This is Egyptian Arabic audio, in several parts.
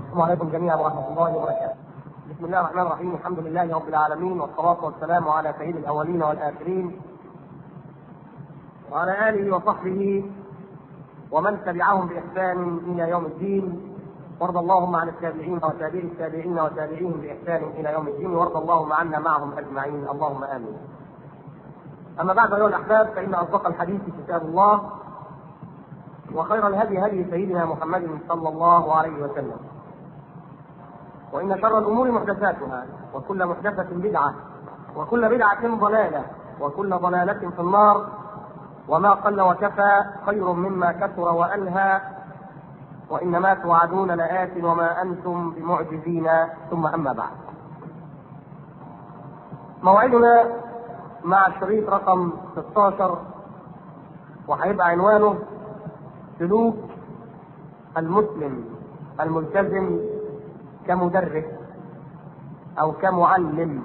السلام عليكم جميعا ورحمه الله وبركاته. بسم الله الرحمن الرحيم، الحمد لله رب العالمين والصلاه والسلام على سيد الاولين والاخرين وعلى اله وصحبه ومن تبعهم باحسان الى يوم الدين وارض اللهم عن التابعين وتابعي التابعين وتابعيهم باحسان الى يوم الدين وارض اللهم عنا معهم اجمعين اللهم امين. اما بعد ايها الاحباب فان اصدق الحديث كتاب الله وخير الهدي هدي سيدنا محمد صلى الله عليه وسلم وإن شر الأمور محدثاتها وكل محدثة بدعة وكل بدعة ضلالة وكل ضلالة في النار وما قل وكفى خير مما كثر وألهى وإنما توعدون لآت وما أنتم بمعجزين ثم أما بعد موعدنا مع الشريط رقم 16 وهيبقى عنوانه سلوك المسلم الملتزم كمدرس او كمعلم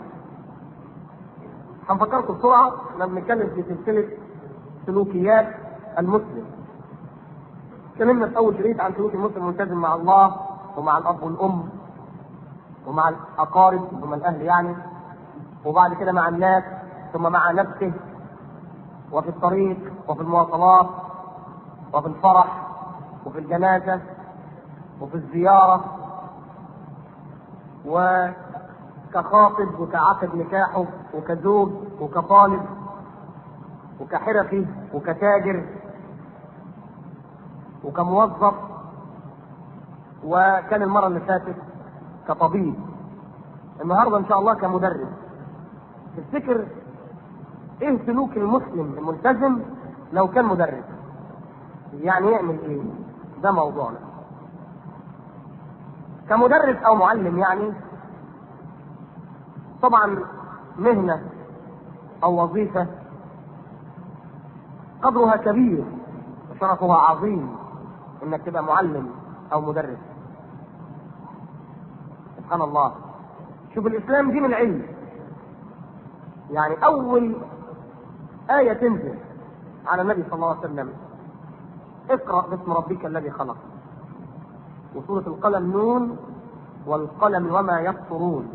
هنفكركم بسرعه احنا بنتكلم في سلسله سلوكيات المسلم اتكلمنا في اول شريط عن سلوك المسلم الملتزم مع الله ومع الاب والام ومع الاقارب ثم الاهل يعني وبعد كده مع الناس ثم مع نفسه وفي الطريق وفي المواصلات وفي الفرح وفي الجنازة وفي الزيارة وكخاطب وكعقد نكاحه وكزوج وكطالب وكحرفي وكتاجر وكموظف وكان المرة اللي فاتت كطبيب النهارده ان شاء الله كمدرس تفتكر ايه سلوك المسلم الملتزم لو كان مدرس يعني يعمل ايه ده موضوعنا كمدرس او معلم يعني طبعا مهنة او وظيفة قدرها كبير وشرفها عظيم انك تبقى معلم او مدرس سبحان الله شوف الاسلام دين العلم يعني اول آية تنزل على النبي صلى الله عليه وسلم اقرأ باسم ربك الذي خلق وسورة القلم نون والقلم وما يسطرون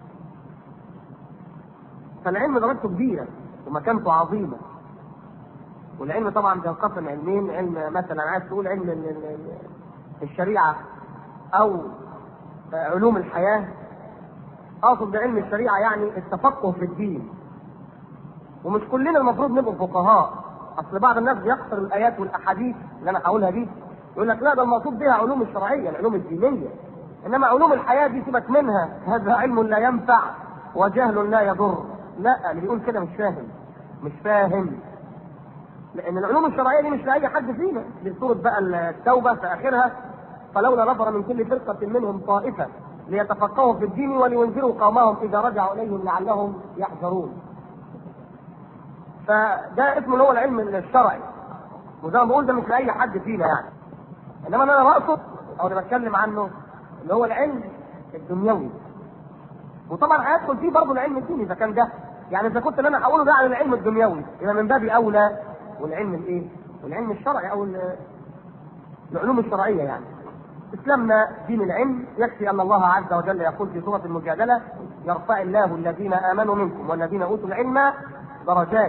فالعلم درجته كبيرة ومكانته عظيمة والعلم طبعا بينقسم علمين علم مثلا عايز تقول علم الشريعة أو علوم الحياة أقصد بعلم الشريعة يعني التفقه في الدين ومش كلنا المفروض نبقى فقهاء اصل بعض الناس بيقصر الايات والاحاديث اللي انا هقولها دي يقول لك لا ده المقصود بها علوم الشرعيه العلوم الدينيه انما علوم الحياه دي سيبك منها هذا علم لا ينفع وجهل لا يضر لا اللي بيقول كده مش فاهم مش فاهم لان العلوم الشرعيه دي مش لاي حد فينا دي سوره بقى التوبه في اخرها فلولا نفر من كل فرقه منهم طائفه ليتفقهوا في الدين ولينذروا قومهم اذا رجعوا اليهم لعلهم يحذرون فده اسمه اللي هو العلم الشرعي وزي ما بقول ده مش لاي حد فينا يعني انما انا بقصد او انا بتكلم عنه اللي هو العلم الدنيوي وطبعا هيدخل فيه برضه العلم الديني اذا كان ده يعني اذا كنت اللي انا هقوله ده عن العلم الدنيوي يبقى من باب اولى والعلم الايه؟ والعلم الشرعي او العلوم الشرعيه يعني اسلامنا دين العلم يكفي ان الله عز وجل يقول في سوره المجادله يرفع الله الذين امنوا منكم والذين اوتوا العلم درجات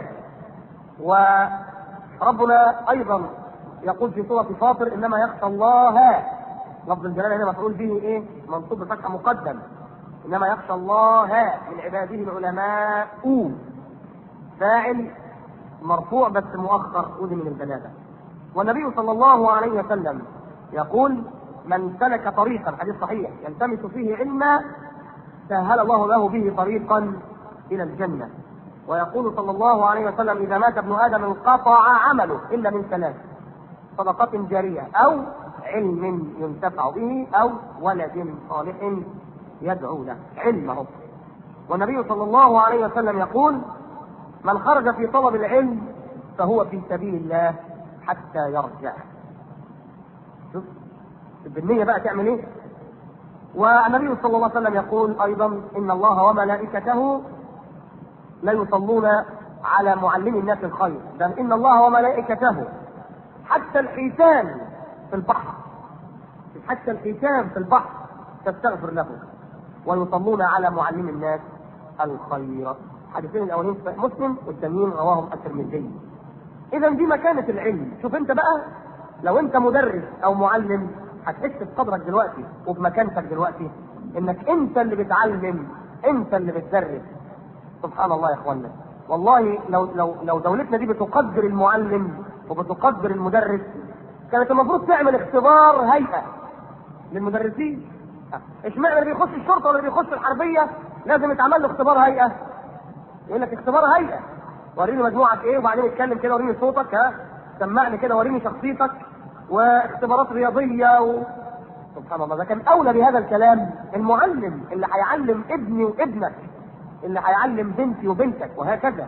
وربنا ايضا يقول في سوره فاطر انما يخشى الله لفظ الجلاله هنا مفعول به ايه؟ منصوب بفتح مقدم انما يخشى الله من عباده العلماء فاعل مرفوع بس مؤخر ودي من البلاغه والنبي صلى الله عليه وسلم يقول من سلك طريقا حديث صحيح يلتمس فيه علما سهل الله له به طريقا الى الجنه ويقول صلى الله عليه وسلم اذا مات ابن ادم انقطع عمله الا من ثلاث صدقة جارية او علم ينتفع به او ولد صالح يدعو له علمه والنبي صلى الله عليه وسلم يقول من خرج في طلب العلم فهو في سبيل الله حتى يرجع شوف بالنية بقى تعمل ايه والنبي صلى الله عليه وسلم يقول ايضا ان الله وملائكته لا يصلون على معلم الناس الخير بل ان الله وملائكته حتى الحيتان في البحر حتى الحيتان في البحر تستغفر له ويصلون على معلم الناس الخير حديثين الاولين في مسلم والثانيين رواهم الترمذي اذا دي مكانه العلم شوف انت بقى لو انت مدرس او معلم هتحس بقدرك دلوقتي وبمكانتك دلوقتي انك انت اللي بتعلم انت اللي بتدرس سبحان الله يا اخوانا والله لو لو لو دولتنا دي بتقدر المعلم وبتقدر المدرس كانت المفروض تعمل اختبار هيئه للمدرسين اشمعنى اللي بيخش الشرطه ولا اللي بيخش الحربيه لازم يتعمل له اختبار هيئه يقول لك اختبار هيئه وريني مجموعك ايه وبعدين اتكلم كده وريني صوتك ها سمعني كده وريني شخصيتك واختبارات رياضيه و... سبحان الله ده كان اولى بهذا الكلام المعلم اللي هيعلم ابني وابنك اللي هيعلم بنتي وبنتك وهكذا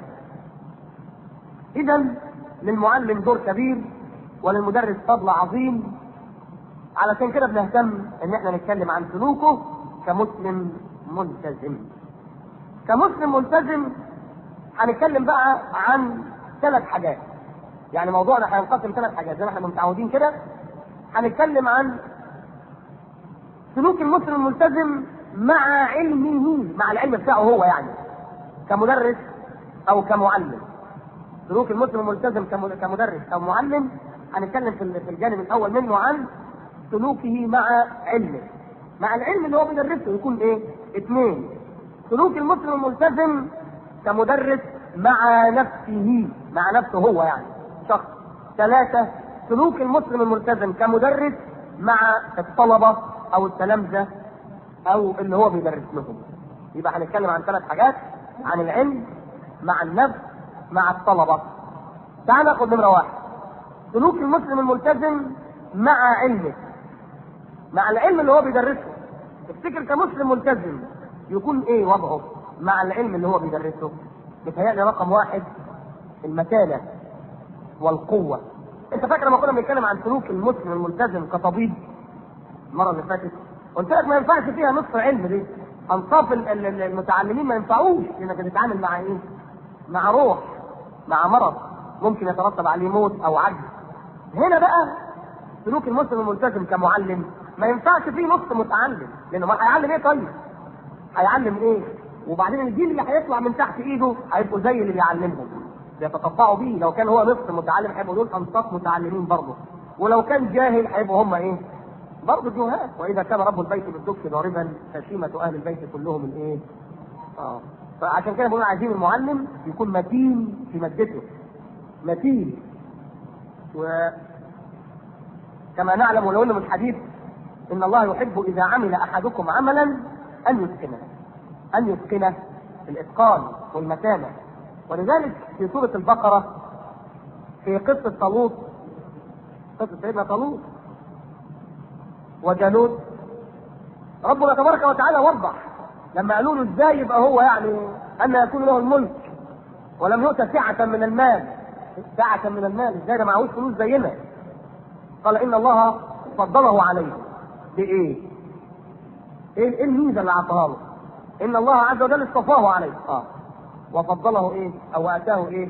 اذا للمعلم دور كبير وللمدرس فضل عظيم علشان كده بنهتم ان احنا نتكلم عن سلوكه كمسلم ملتزم كمسلم ملتزم هنتكلم بقى عن ثلاث حاجات يعني موضوعنا هينقسم ثلاث حاجات زي ما احنا متعودين كده هنتكلم عن سلوك المسلم الملتزم مع علمه مع العلم بتاعه هو يعني كمدرس او كمعلم سلوك المسلم الملتزم كمدرس او معلم هنتكلم في الجانب الاول منه عن سلوكه مع علمه مع العلم اللي هو بيدرسه يكون ايه؟ اثنين سلوك المسلم الملتزم كمدرس مع نفسه مع نفسه هو يعني شخص ثلاثة سلوك المسلم الملتزم كمدرس مع الطلبة أو التلامذة أو اللي هو بيدرس لهم يبقى هنتكلم عن ثلاث حاجات عن العلم مع النفس مع الطلبة تعال ناخد نمرة واحد سلوك المسلم الملتزم مع علمه مع العلم اللي هو بيدرسه تفتكر كمسلم ملتزم يكون ايه وضعه مع العلم اللي هو بيدرسه بيتهيألي رقم واحد المتانة والقوة انت فاكر لما كنا بنتكلم عن سلوك المسلم الملتزم كطبيب المرة اللي فاتت قلت لك ما ينفعش فيها نصف علم دي انصاف المتعلمين ما ينفعوش لانك تتعامل مع ايه؟ مع روح مع مرض ممكن يترتب عليه موت او عجز هنا بقى سلوك المسلم الملتزم كمعلم ما ينفعش فيه نص متعلم لانه ما هيعلم ايه طيب؟ هيعلم ايه؟ وبعدين الجيل اللي هيطلع من تحت ايده هيبقوا زي اللي بيعلمهم بيتطبعوا بيه لو كان هو نصف متعلم هيبقوا دول انصاف متعلمين برضه ولو كان جاهل هيبقوا هم ايه؟ برضه جهال واذا كان رب البيت بالدك ضاربا فشيمة اهل البيت كلهم الايه؟ اه فعشان كده بنقول عايزين المعلم يكون متين في مادته متين و كما نعلم ولو انه من الحديث ان الله يحب اذا عمل احدكم عملا ان يتقنه ان يتقنه الاتقان والمتانه ولذلك في سوره البقره في قصه طالوت قصه سيدنا طالوت وجالوت ربنا تبارك وتعالى وضح لما قالوا له ازاي يبقى هو يعني ان يكون له الملك ولم يؤت سعة من المال سعة من المال ازاي ده معهوش فلوس زينا قال ان الله فضله عليه بايه؟ ايه الميزه اللي اعطاها له؟ ان الله عز وجل اصطفاه عليه اه وفضله ايه؟ او اتاه ايه؟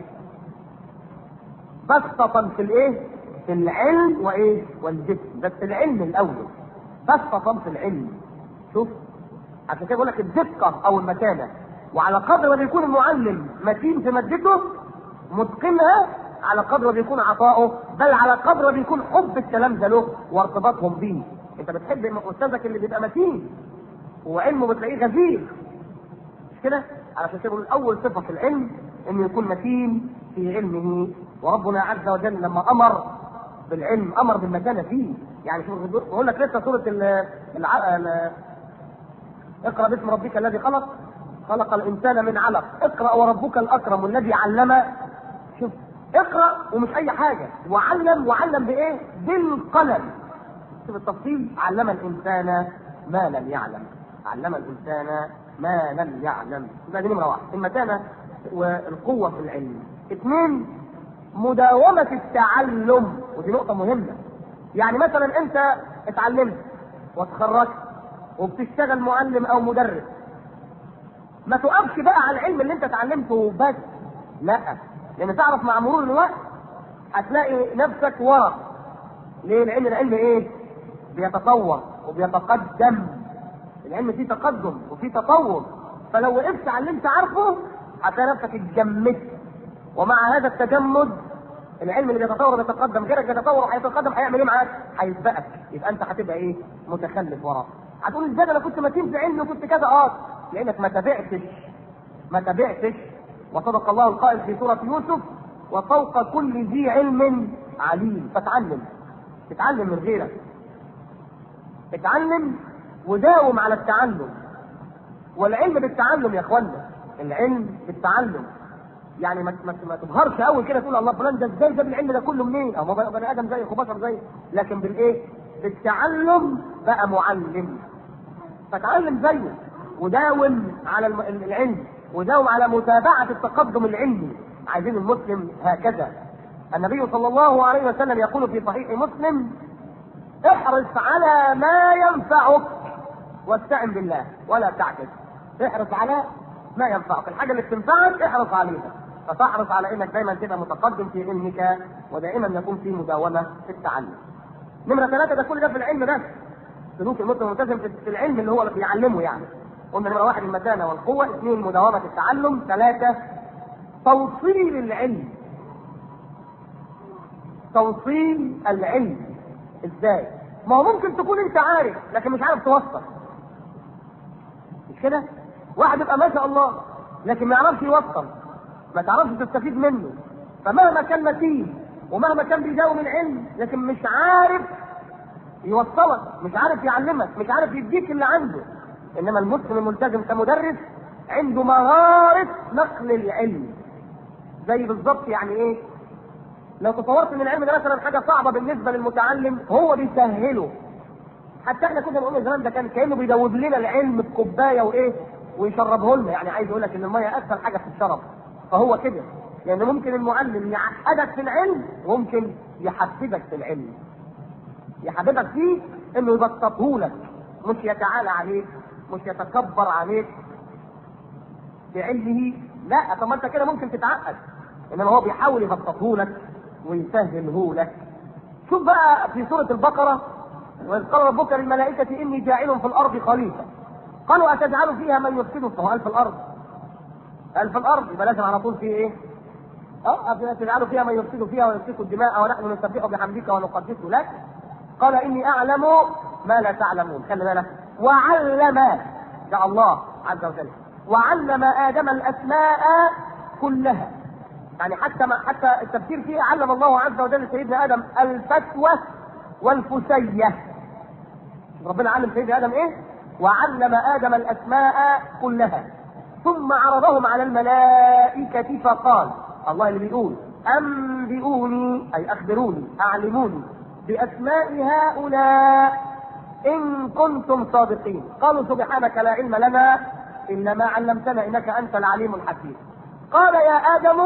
بسطة في الايه؟ في العلم وايه؟ والجسم بس العلم الاول بسطة في العلم شوف عشان كده بقول لك الدقة او المتانة وعلى قدر ما بيكون المعلم متين في مادته متقنها على قدر ما بيكون عطاؤه بل على قدر ما بيكون حب التلامذة له وارتباطهم بيه انت بتحب استاذك اللي بيبقى متين وعلمه بتلاقيه غزير مش كده؟ علشان كده بقول اول صفه في العلم انه يكون متين في علمه وربنا عز وجل لما امر بالعلم امر بالمكانه فيه يعني شوف بقول لك لسه سوره ال الع... ال... اقرا باسم ربك الذي خلق خلق الانسان من علق اقرا وربك الاكرم الذي علم شوف اقرا ومش اي حاجه وعلم وعلم بايه؟ بالقلم شوف التفصيل علم الانسان ما لم يعلم علم الانسان ما لم يعلم يبقى دي نمره واحد المتانه والقوه في العلم اثنين مداومه التعلم ودي نقطه مهمه يعني مثلا انت اتعلمت وتخرجت وبتشتغل معلم او مدرس ما تقفش بقى على العلم اللي انت اتعلمته بس لا لان تعرف مع مرور الوقت هتلاقي نفسك ورا ليه؟ لان العلم ايه؟ بيتطور وبيتقدم العلم فيه تقدم وفيه تطور فلو وقفت على اللي انت عارفه هتلاقي نفسك اتجمدت ومع هذا التجمد العلم اللي بيتطور بيتقدم غيرك بيتطور وهيتقدم هيعمل ايه معاك؟ هيسبقك يبقى انت هتبقى ايه؟ متخلف وراه هتقول ازاي انا كنت متين في علمي وكنت كذا اه لانك ما تابعتش ما تابعتش وصدق الله القائل في سوره يوسف وفوق كل ذي علم عليم فتعلم تتعلم من غيرك اتعلم وداوم على التعلم والعلم بالتعلم يا اخوانا العلم بالتعلم يعني ما ما, ما تظهرش قوي كده تقول الله فلان ده ازاي جاب العلم ده كله منين؟ او ما بني ادم زيك وبشر زيك لكن بالايه؟ بالتعلم بقى معلم فتعلم زيه وداوم على الم- العلم وداوم على متابعه التقدم العلمي عايزين المسلم هكذا النبي صلى الله عليه وسلم يقول في صحيح مسلم احرص على ما ينفعك واستعن بالله ولا تعجز احرص على ما ينفعك الحاجه اللي بتنفعك احرص عليها فتحرص على انك دايما تبقى متقدم في علمك ودائما يكون في مداومه في التعلم نمره ثلاثه ده كل ده في العلم بس سلوك المسلم الملتزم في العلم اللي هو اللي بيعلمه يعني قلنا نمره واحد المتانه والقوه اثنين مداومه التعلم ثلاثه توصيل العلم توصيل العلم ازاي؟ ما هو ممكن تكون انت عارف لكن مش عارف توصل مش كده؟ واحد يبقى ما شاء الله لكن ما يعرفش يوصل ما تعرفش تستفيد منه فمهما كان متين ومهما كان بيداوم العلم لكن مش عارف يوصلك مش عارف يعلمك مش عارف يديك اللي عنده انما المسلم الملتزم كمدرس عنده مهارة نقل العلم زي بالظبط يعني ايه لو تصورت ان العلم ده مثلا حاجه صعبه بالنسبه للمتعلم هو بيسهله حتى احنا كنا بنقول زمان ده كان كانه بيدوب لنا العلم بكوبايه وايه ويشربه لنا يعني عايز يقول لك ان الميه اسهل حاجه في الشرب فهو كده يعني ممكن المعلم يعقدك في العلم وممكن يحببك في العلم يحببك فيه انه يبسطه لك مش يتعالى عليك مش يتكبر عليك بعلمه لا طب ما انت كده ممكن تتعقد انما هو بيحاول يبسطه لك ويسهله لك شوف بقى في سورة البقرة وإذ قال ربك للملائكة إني جاعل في الأرض خليفة قالوا أتجعل فيها من يفسد فهو قال في الأرض قال في الأرض يبقى لازم على طول في إيه؟ اه أتجعل فيها من يفسد فيها ويسفك الدماء ونحن نسبح بحمدك ونقدس لك قال إني أعلم ما لا تعلمون خلي بالك وعلم ده الله عز وجل وعلم آدم الأسماء كلها يعني حتى ما حتى التفسير فيه علم الله عز وجل سيدنا ادم الفتوى والفسيه ربنا علم سيدنا ادم ايه وعلم ادم الاسماء كلها ثم عرضهم على الملائكه فقال الله اللي بيقول انبئوني اي اخبروني اعلموني باسماء هؤلاء ان كنتم صادقين قالوا سبحانك لا علم لنا الا ما علمتنا انك انت العليم الحكيم قال يا ادم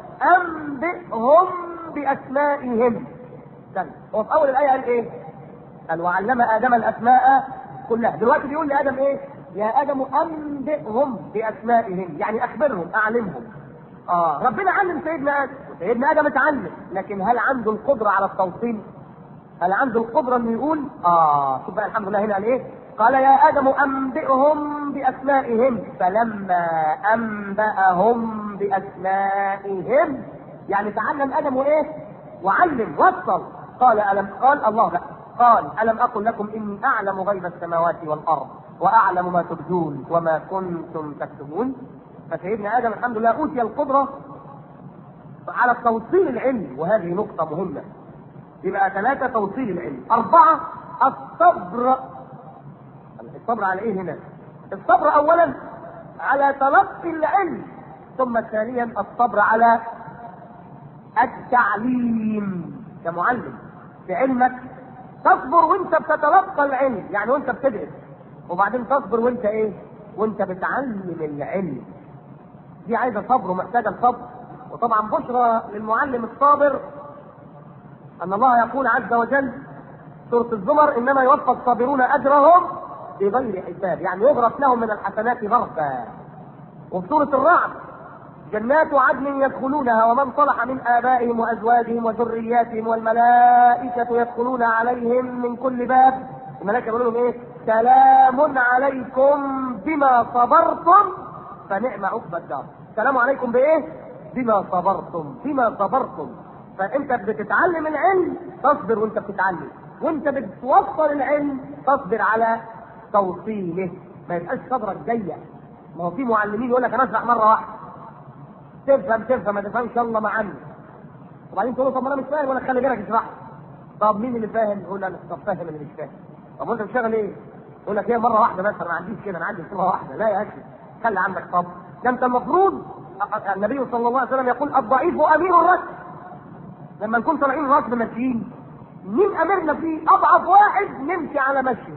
انبئهم باسمائهم استنى هو في اول الايه قال ايه؟ قال وعلم ادم الاسماء كلها دلوقتي بيقول لادم ايه؟ يا ادم انبئهم باسمائهم يعني اخبرهم اعلمهم اه ربنا علم سيدنا ادم سيدنا ادم اتعلم لكن هل عنده القدره على التوصيل؟ هل عنده القدره انه يقول اه شوف بقى الحمد لله هنا قال ايه؟ قال يا ادم انبئهم باسمائهم فلما انباهم باسمائهم يعني تعلم ادم وايه؟ وعلم وصل قال الم قال الله بقى قال الم اقل لكم اني اعلم غيب السماوات والارض واعلم ما تبدون وما كنتم تكتبون فسيدنا ادم الحمد لله اوتي القدره على توصيل العلم وهذه نقطه مهمه يبقى ثلاثه توصيل العلم اربعه الصبر الصبر على ايه هنا؟ الصبر اولا على تلقي العلم ثم ثانيا الصبر على التعليم كمعلم في علمك تصبر وانت بتتلقى العلم يعني وانت بتدرس وبعدين تصبر وانت ايه؟ وانت بتعلم العلم دي عايزه صبر ومحتاجه صبر وطبعا بشرى للمعلم الصابر ان الله يقول عز وجل سوره الزمر انما يوفى الصابرون اجرهم بغير حساب يعني يغرف لهم من الحسنات غرفا وفي سورة الرعد جنات عدن يدخلونها ومن صلح من آبائهم وأزواجهم وذرياتهم والملائكة يدخلون عليهم من كل باب الملائكة يقولوا لهم إيه؟ سلام عليكم بما صبرتم فنعم عقبى الدار سلام عليكم بايه بما صبرتم بما صبرتم فانت بتتعلم العلم تصبر وانت بتتعلم وانت بتوصل العلم تصبر على توصيله ما يبقاش صبرك ضيق ما هو في معلمين يقول لك انا اشرح مره واحده تفهم تفهم ما تفهمش الله معانا وبعدين تقول له طب ما انا مش فاهم ولا خلي بالك اشرح طب مين اللي فاهم؟ يقول انا طب فاهم اللي مش فاهم طب وانت بتشتغل ايه؟ يقول لك هي مره واحده بس انا ما عنديش كده انا عندي صوره واحده لا يا اخي خلي عندك صبر ده انت المفروض النبي صلى الله عليه وسلم يقول الضعيف امير الركب لما نكون طالعين راكب ماشيين مين امرنا فيه؟ اضعف واحد نمشي على مشي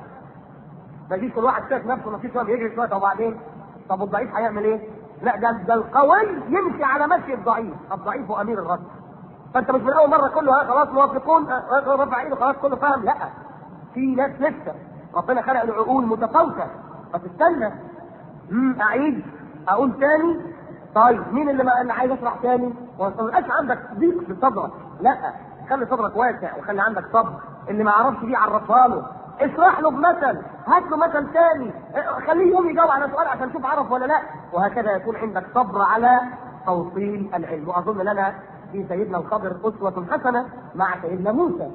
ما يجيش كل واحد شايف نفسه ما فيش واحد يجري شويه وبعدين طب الضعيف هيعمل ايه؟ لا ده ده القوي يمشي على مشي الضعيف، الضعيف امير الركب. فانت مش من اول مره كله ها خلاص موافقون اه، رفع ايده خلاص كله فاهم لا في ناس لسه ربنا خلق العقول متفاوته فتستنى امم اعيد اقول تاني طيب مين اللي ما اللي عايز اشرح تاني؟ ما تبقاش عندك ضيق في صدرك لا خلي صدرك واسع وخلي عندك صبر اللي ما يعرفش دي عرفها له اشرح له بمثل هات له مثل تاني اه، خليه يقوم يجاوب على سؤال عشان تشوف عرف ولا لا وهكذا يكون عندك صبر على توصيل العلم واظن لنا في سيدنا الخضر اسوه حسنه مع سيدنا موسى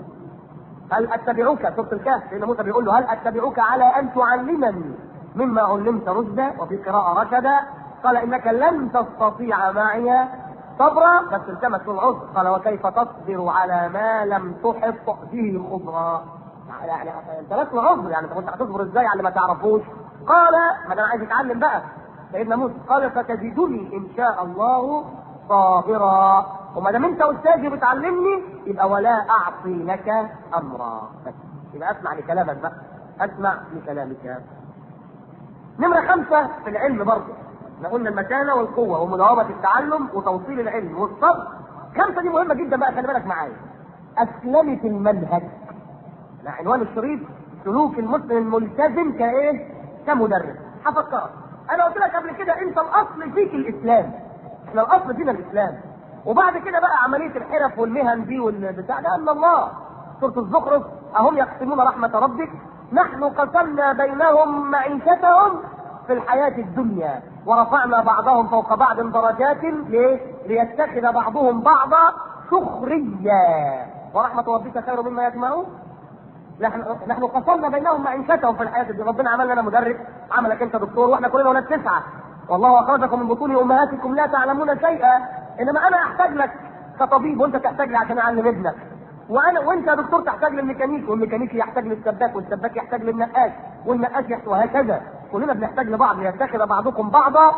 هل اتبعوك سوره الكهف سيدنا موسى بيقول له هل اتبعوك على ان تعلمني مما علمت رشدا وفي قراءه رشدا قال انك لن تستطيع معي صبرا بس التمس العذر قال وكيف تصبر على ما لم تحط به خبرا يعني انت لك عذر يعني انت هتصبر ازاي على اللي ما تعرفوش قال ما انا عايز اتعلم بقى سيدنا موسى قال فتجدني ان شاء الله صابرا وما دام انت استاذي بتعلمني يبقى ولا اعصي لك امرا بس يبقى اسمع لكلامك بقى اسمع لكلامك نمرة خمسة في العلم برضه احنا قلنا المكانة والقوة ومداومة التعلم وتوصيل العلم والصبر خمسة دي مهمة جدا بقى خلي بالك معايا أسلمة المنهج ده عنوان الشريط سلوك المسلم الملتزم كايه؟ كمدرس هفكرك انا قلت لك قبل كده انت الاصل فيك الاسلام احنا الاصل فينا الاسلام وبعد كده بقى عمليه الحرف والمهن دي والبتاع ده ان الله سوره الزخرف اهم يقسمون رحمه ربك نحن قسمنا بينهم معيشتهم في الحياة الدنيا ورفعنا بعضهم فوق بعض درجات ليه؟ ليتخذ بعضهم بعضا سخريا ورحمة ربك خير مما يجمعون نحن نحن قسمنا بينهم معيشتهم في الحياه الدنيا ربنا عمل لنا مدرس عملك انت دكتور واحنا كلنا ولاد تسعه والله اخرجكم من بطون امهاتكم لا تعلمون شيئا انما انا احتاج لك كطبيب وانت تحتاج لي عشان اعلم ابنك وانا وانت يا دكتور تحتاج للميكانيكي والميكانيكي يحتاج للسباك والسباك يحتاج للنقاش والنقاش يحتاج وهكذا كلنا بنحتاج لبعض ليتخذ بعضكم بعضا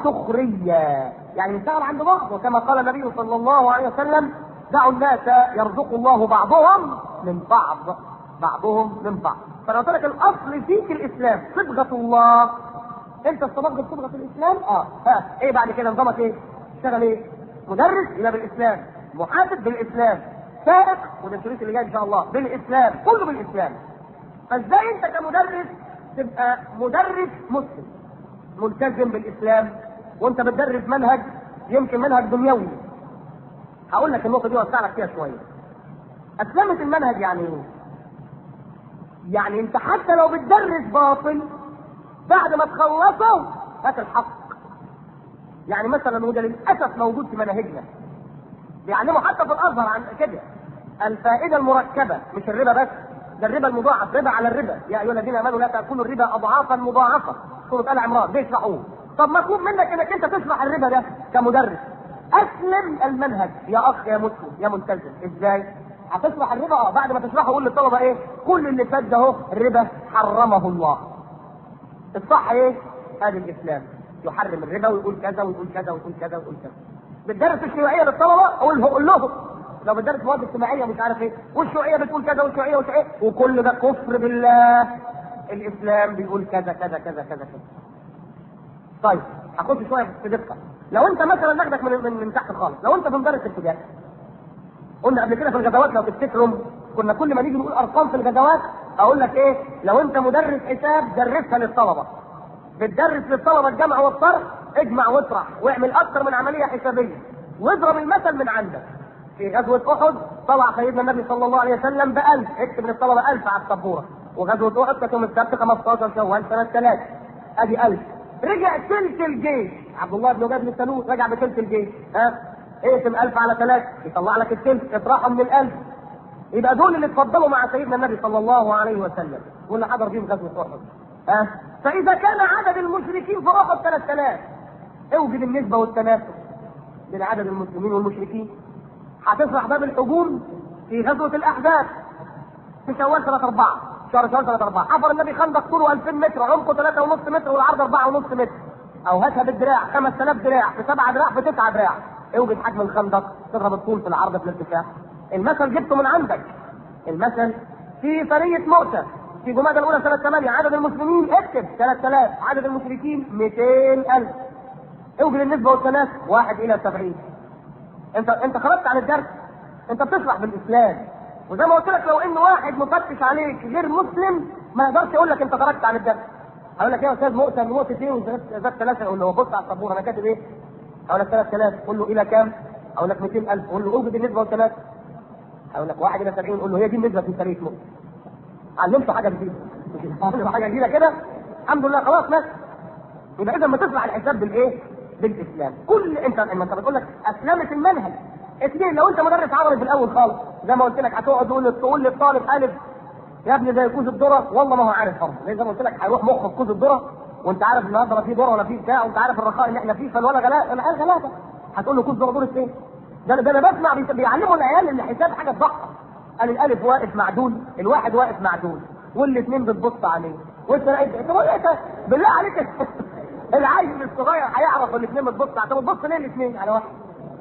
سخريا يعني نشتغل عند بعض وكما قال النبي صلى الله عليه وسلم دعوا الناس يرزق الله بعضهم من بعض بعضهم من بعض فانا قلت لك الاصل فيك الاسلام صبغه الله انت استبغت بصبغه الاسلام اه ها ايه بعد كده نظامك ايه تشتغل ايه مدرس يبقى بالاسلام محاسب بالاسلام سائق وده الشريط اللي جاي ان شاء الله بالاسلام كله بالاسلام فازاي انت كمدرس تبقى مدرس مسلم ملتزم بالاسلام وانت بتدرس منهج يمكن منهج دنيوي هقول لك النقطه دي واسع لك فيها شويه اسلمه المنهج يعني ايه يعني انت حتى لو بتدرس باطل بعد ما تخلصه هات الحق يعني مثلا وده للاسف موجود في مناهجنا بيعلموا حتى في الازهر عن كده الفائده المركبه مش الربا بس ده الربا المضاعف ربا على الربا يا ايها الذين امنوا لا تاكلوا الربا اضعافا مضاعفه سوره ال عمران بيشرحوه طب مطلوب منك انك انت تشرح الربا ده كمدرس اسلم المنهج يا اخ يا مسلم يا ملتزم ازاي هتشرح الربا اه بعد ما تشرحه قول للطلبه ايه كل اللي فات ده اهو الربا حرمه الله الصح ايه ادي الاسلام يحرم الربا ويقول كذا ويقول كذا ويقول كذا ويقول كذا بتدرس الشيوعيه للطلبه قول قول لهم لو بتدرس مواد اجتماعيه مش عارف ايه والشيوعيه بتقول كذا والشيوعيه والشيوعيه وكل ده كفر بالله الاسلام بيقول كذا كذا كذا كذا كذا طيب هاخد شويه في دقه لو انت مثلا ناخدك من, من من تحت خالص لو انت في مدرس ابتدائي قلنا قبل كده في الغزوات لو تفتكروا كنا كل ما نيجي نقول ارقام في الغزوات اقول لك ايه لو انت مدرس حساب درسها للطلبه بتدرس للطلبه الجمع والطرح اجمع واطرح واعمل اكثر من عمليه حسابيه واضرب المثل من عندك في غزوه احد طلع سيدنا النبي صلى الله عليه وسلم بألف اكتب للطلبه ألف على السبوره وغزوه احد كانت يوم السبت 15 شوال سنه 3 ادي 1000 رجع ثلث الجيش عبد الله بن ابي بن سلول رجع بثلث الجيش ها اقسم 1000 على 3 يطلع لك الثلث اطرحهم من ال1000 يبقى دول اللي اتفضلوا مع سيدنا النبي صلى الله عليه وسلم واللي حضر فيهم غزوه احد ها فاذا كان عدد المشركين في احد 3000 اوجد النسبه والتناسب بين عدد المسلمين والمشركين هتفرح باب الحجوم في غزوه الاحزاب في شوال سنه اربعه شهر شوال سنه اربعه حفر النبي خندق طوله 2000 متر عمقه 3.5 متر والعرض 4.5 متر او هاتها بالدراع 5000 دراع في 7 دراع في 9 دراع اوجد حجم الخندق تضرب الطول في العرض في الارتفاع المثل جبته من عندك المثل في سريه مؤتة في جمادى الاولى سنه 8 عدد المسلمين اكتب 3000 عدد المشركين 200000 اوجد النسبه والتناسب 1 الى 70 انت انت خرجت عن الدرس انت بتشرح بالاسلام وزي ما قلت لك لو ان واحد مفتش عليك غير مسلم ما يقدرش يقول لك انت خرجت عن الدرس هقول لك ايه يا استاذ مؤتة مؤتة ايه وزاد ثلاثه اقول له بص على السبوره انا كاتب ايه؟ اقول لك 3000 قول له الى كام؟ اقول لك 200000 قول له اوجد النسبه والتناسب اقول لك 1 الى 70 قول له هي دي النسبه في سريه مؤتة علمته حاجه جديده علمته حاجه جديده كده الحمد لله خلاص ماشي يبقى اذا ما تطلع الحساب بالايه؟ بالاسلام كل انت لما انت بتقول لك اسلمت المنهج اثنين لو انت مدرس عربي في الاول خالص زي ما قلت لك هتقعد تقول تقول للطالب الف يا ابني زي كوز الذره والله ما هو عارف برضه زي ما قلت لك هيروح مخه في كوز الذره وانت عارف النهارده لا في ذره ولا في بتاع وانت عارف الرخاء اللي احنا فيه فالولا غلاء العيال غلابه هتقول له كوز ذره ذره ايه؟ ده ده انا بسمع بيعلموا العيال ان الحساب حاجه تضحك قال الالف واقف معدول الواحد واقف معدول والاثنين بتبص عليه وانت انت بالله عليك العيل الصغير هيعرف الاثنين بتبص طب بتبص ليه الاثنين على واحد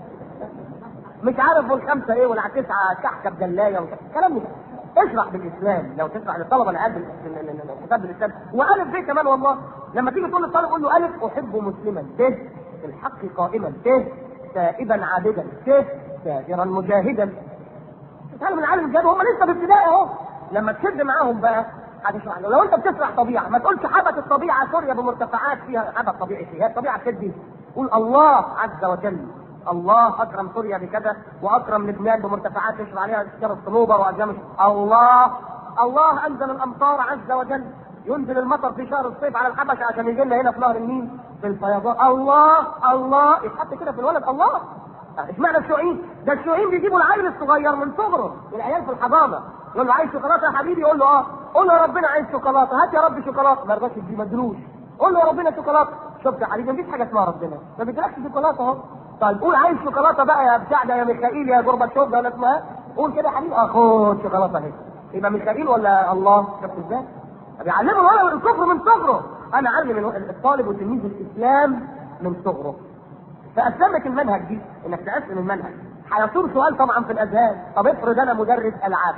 مش عارف والخمسه ايه ولا تسعه كحكه بجلايه الكلام ده اشرح بالاسلام لو تشرح للطلبه العيال الحساب بالاسلام والف ب كمان والله لما تيجي تقول للطالب قول له الف احب مسلما ب في الحق قائما ب تائبا عابدا ب تاجرا مجاهدا تتعلم العالم الجاد وهم لسه في ابتدائي اهو لما تشد معاهم بقى هتشرح له لو انت بتشرح طبيعه ما تقولش حبت الطبيعه سوريا بمرتفعات فيها حبت طبيعي فيها الطبيعه بتدي قول الله عز وجل الله اكرم سوريا بكذا واكرم لبنان بمرتفعات يشرب عليها اشجار الصنوبر واجام الله الله انزل الامطار عز وجل ينزل المطر في شهر الصيف على الحبشه عشان يجي لنا هنا في نهر النيل في الفيضان الله الله يتحط كده في الولد الله اشمعنى الشيوعيين؟ ده الشيوعيين بيجيبوا العيل الصغير من صغره العيال في الحضانه يقول له عايز شوكولاته يا حبيبي يقول له اه قول له يا ربنا عايز شوكولاته هات يا رب شوكولاته ما يرضاش يديه مدروش قول له يا ربنا شوكولاته شفت يا حبيبي مفيش حاجه اسمها ربنا ما بيديلكش شوكولاته اهو طيب قول عايز شوكولاته بقى يا بتاع ده يا ميخائيل يا جورباتشوف ده ولا اسمها قول كده يا حبيبي اه خد شوكولاته اهي يبقى ميخائيل ولا الله شفت ازاي؟ بيعلموا الولد الكفر من صغره انا اعلم الطالب وتلميذ الاسلام من صغره فاسلمك المنهج دي انك تقسم المنهج هيصير سؤال طبعا في الاذهان طب افرض انا مدرس العاب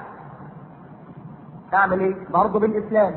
اعمل ايه؟ برضه بالاسلام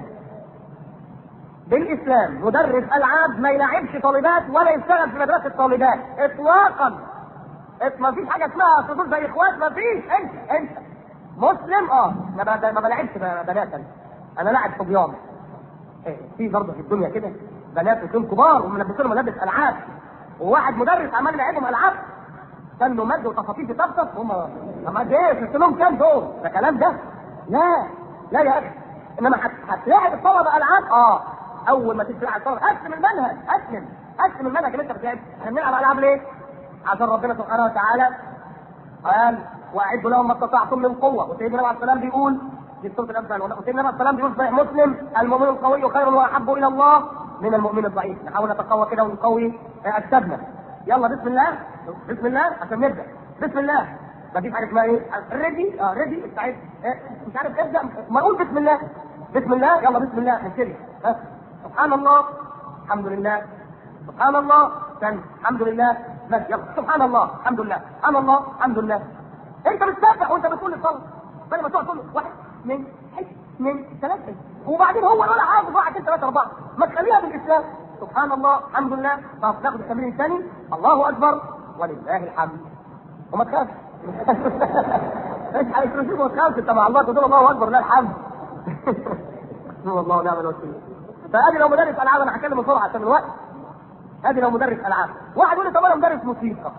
بالاسلام مدرس العاب ما يلعبش طالبات ولا يشتغل في مدرسه طالبات اطلاقا ما فيش حاجه اسمها فصول زي اخوات ما فيش انت انت مسلم اه ما, ب... ما بلعبش بنات انا انا لاعب صبيان إيه في برضه في الدنيا كده بنات وكون كبار وملبسين ملابس العاب وواحد مدرس عمال يلعبهم العاب كانوا مد وتفاصيل تطبطب هم طب قد ايه قلت لهم كام دول ده كلام ده لا لا يا اخي انما هتلاعب الطلبه العاب اه اول ما تيجي تلعب الطلبه قسم المنهج قسم قسم المنهج اللي انت بتلعب احنا بنلعب العاب ليه؟ عشان ربنا سبحانه وتعالى قال واعدوا لهم ما استطعتم من قوه وسيدنا النبي عليه السلام بيقول في سوره الامثال وسيدنا النبي عليه السلام بيقول صحيح مسلم المؤمن القوي خير واحب الى الله من المؤمن الضعيف نحاول نتقوى كده ونقوي اجسادنا يلا بسم الله بسم الله عشان نبدا بسم الله ما فيش حاجه اسمها ايه ريدي اه ريدي استعد إيه؟ مش عارف ابدا ما اقول بسم الله بسم الله يلا بسم الله نبتدي سبحان الله الحمد لله سبحان الله ثاني الحمد لله ماشي يلا سبحان الله الحمد لله سبحان الله الحمد لله انت بتسبح وانت بتقول للصلاه بدل ما تقعد تقول واحد اثنين اثنين ثلاثه وبعدين هو ولا حافظ واحد اثنين ثلاثه اربعه ما تخليها بالاسلام سبحان الله الحمد لله طب ناخد التمرين الثاني الله اكبر ولله الحمد وما تخافش ايش هيشوفوا تخافش تبع الله تقول الله اكبر لا الحمد الله ونعم الوكيل فادي لو مدرس العاب انا هتكلم بسرعه عشان الوقت ادي لو مدرس العاب واحد يقول لي طب انا مدرس موسيقى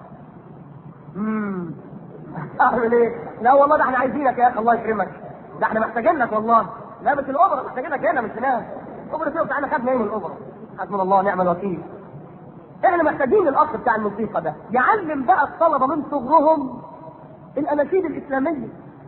امم اعمل ايه؟ لا والله ده احنا عايزينك يا اخي الله يكرمك ده احنا محتاجين لك والله لا بس الاوبرا محتاجينك هنا مش هناك اوبرا فيه بتاعنا خدنا ايه من الاوبرا حسبنا الله ونعم الوكيل احنا محتاجين الاخ بتاع الموسيقى ده يعلم بقى الطلبه من صغرهم الاناشيد الاسلاميه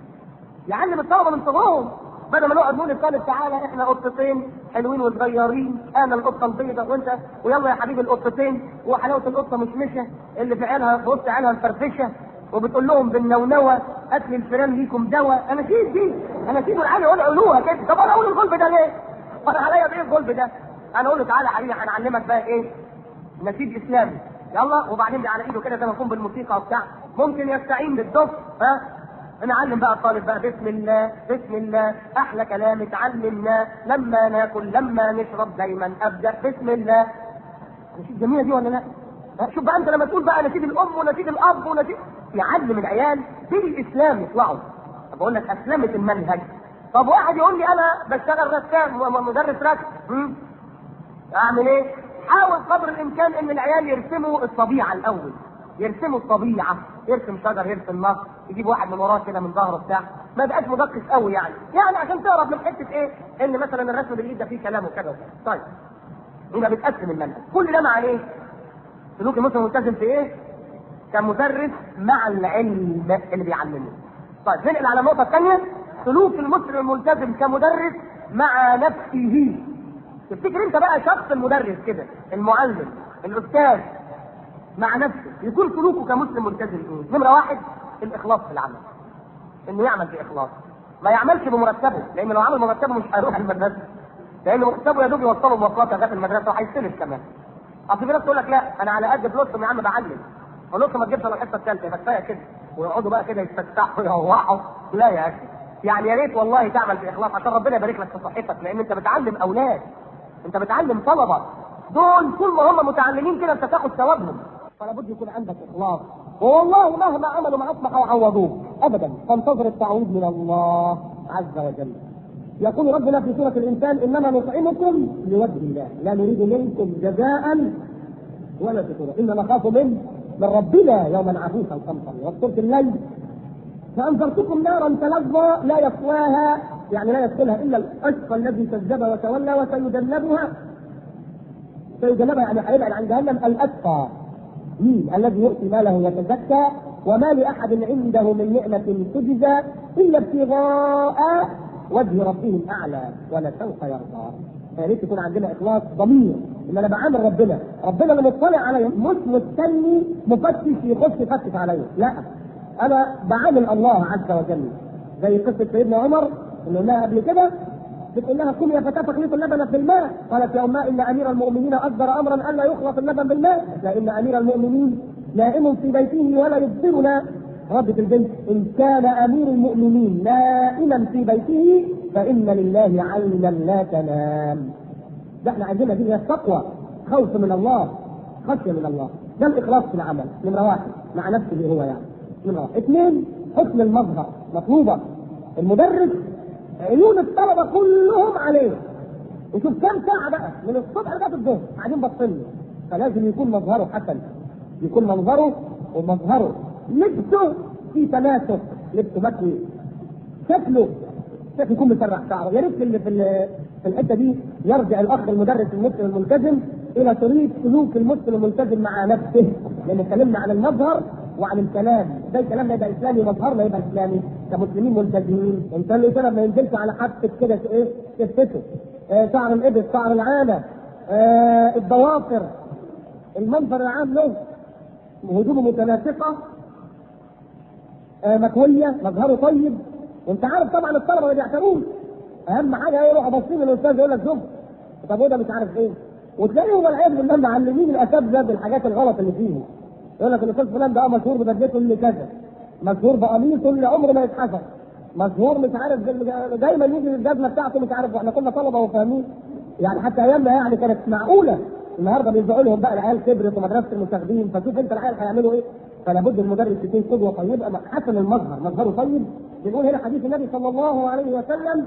يعلم الطلبه من صغرهم بدل ما نقعد نقول للطالب تعالى احنا قطتين حلوين وصغيرين انا القطه البيضاء وانت ويلا يا حبيبي القطتين وحلاوه القطه مشمشه اللي في عينها في وسط عينها الفرفشه وبتقول لهم بالنونوه اكل الفيران ليكم دواء اناشيد دي اناشيد العالي يقول علوها كده طب انا اقول الغلب ده ليه؟ انا عليا بايه الغلب ده؟ انا اقول له تعالى يا حبيبي هنعلمك بقى ايه؟ نشيد اسلامي يلا وبعدين على ايده كده زي ما يكون بالموسيقى وبتاع ممكن يستعين بالدف ها نعلم بقى الطالب بقى بسم الله بسم الله احلى كلام اتعلمناه لما ناكل لما نشرب دايما ابدا بسم الله نشيد جميله دي ولا لا؟ شوف بقى انت لما تقول بقى نشيد الام ونشيد الاب ونشيد يعلم العيال بالاسلام يطلعوا بقول لك اسلمت المنهج طب واحد يقول لي انا بشتغل رسام ومدرس رسم اعمل ايه؟ حاول قدر الامكان ان العيال يرسموا الطبيعه الاول يرسموا الطبيعه يرسم شجر يرسم نهر يجيب واحد من وراه كده من ظهره بتاع ما بقاش مدقق قوي يعني يعني عشان تهرب من حته ايه ان مثلا الرسم بالايد ده فيه كلام وكذا وكذا طيب يبقى بتقسم المنهج كل ده مع ايه؟ سلوك المسلم ملتزم في ايه؟ كمدرس مع العلم اللي بيعلمه طيب ننقل على النقطه الثانيه سلوك المسلم الملتزم كمدرس مع نفسه تفتكر انت بقى شخص المدرس كده المعلم الاستاذ مع نفسه يكون سلوكه كمسلم ملتزم ايه؟ نمره واحد الاخلاص في العمل انه يعمل باخلاص ما يعملش بمرتبه لان لو عمل مرتبه مش هيروح المدرسه لان مرتبه يا دوب يوصله مواصلات لغايه المدرسه وهيستلف كمان اصل في ناس تقول لك لا انا على قد فلوسهم يا عم بعلم فلوسهم ما تجيبش الا الحصه الثالثه يبقى كفايه كده ويقعدوا بقى كده يتفتحوا ويروحوا لا يا اخي يعني يا ريت والله تعمل باخلاص عشان ربنا يبارك لك في صحتك لان انت بتعلم اولاد انت بتعلم طلبه دول طول ما هم متعلمين كده انت تاخد ثوابهم فلا بد يكون عندك اخلاص والله مهما عملوا معاك ما هيعوضوك ابدا فانتظر التعويض من الله عز وجل يقول ربنا في سورة الإنسان إنما نطعمكم لوجه الله لا نريد منكم جزاء ولا شكورا إنما نخاف من من ربنا يوما عبوسا قمطرا وسورة الليل فأنذرتكم نارا تلظى لا يصلاها يعني لا يدخلها إلا الأشقى الذي كذب وتولى وسيجنبها سيجنبها يعني هيبعد عن جهنم الأتقى مين الذي يؤتي ماله يتزكى وما لأحد عنده من نعمة تجزى إلا ابتغاء وجه ربه الاعلى ولسوف يرضى يا ريت يكون عندنا اخلاص ضمير ان انا بعامل ربنا ربنا اللي مطلع عليا مش مستني مفتش يخش يفتش عليا لا انا بعامل الله عز وجل زي قصه سيدنا عمر اللي قلناها قبل كده بتقول لها قومي يا فتاه تخليط اللبن في الماء قالت يا اماء ان امير المؤمنين اصدر امرا الا يخلط اللبن بالماء لان امير المؤمنين نائم في بيته ولا يبصرنا ردة البنت إن كان أمير المؤمنين نائما في بيته فإن لله عينا لا تنام. ده احنا عندنا دي التقوى خوف من الله خشية من الله ده الإخلاص في العمل نمرة واحد مع نفسه هو يعني نمرة واحد اثنين حسن المظهر مطلوبة المدرس عيون الطلبة كلهم عليه وشوف كم ساعة بقى من الصبح لغاية الظهر قاعدين باصين فلازم يكون مظهره حسن يكون منظره ومظهره لبسه في تناسق لبسه مكوي شكله شكله يكون مسرح شعره يا ريت في في في الحته دي يرجع الاخ المدرس المسلم الملتزم الى طريقه سلوك المسلم الملتزم مع نفسه لان اتكلمنا عن المظهر وعن الكلام ده الكلام ده يبقى اسلامي مظهرنا يبقى اسلامي كمسلمين ملتزمين انسان له سبب ما ينزلش على حبه كده ايه كفته آه شعر الابل شعر العانه آه الضوافر المنظر العام له هدومه متناسقه آه مكويه مظهره طيب وانت عارف طبعا الطلبه ما بيعتبروش اهم حاجه يروحوا باصين للاستاذ يقول لك شوف طب وده مش عارف ايه وتلاقيهم والعياذ بالله معلمين الاساتذه بالحاجات الغلط اللي فيهم يقول لك الاستاذ فلان ده مشهور ببدلته اللي كذا مشهور بقميصه اللي عمره ما يتحسن مشهور مش عارف دايما يجي الجزمه بتاعته مش عارف واحنا كنا طلبه وفاهمين يعني حتى ايامنا يعني كانت معقوله النهارده بيرجعوا لهم بقى العيال كبرت ومدرسه المستخدمين فشوف انت العيال هيعملوا ايه فلا بد المدرس يكون قدوه طيبه حسن المظهر مظهره طيب بنقول هنا حديث النبي صلى الله عليه وسلم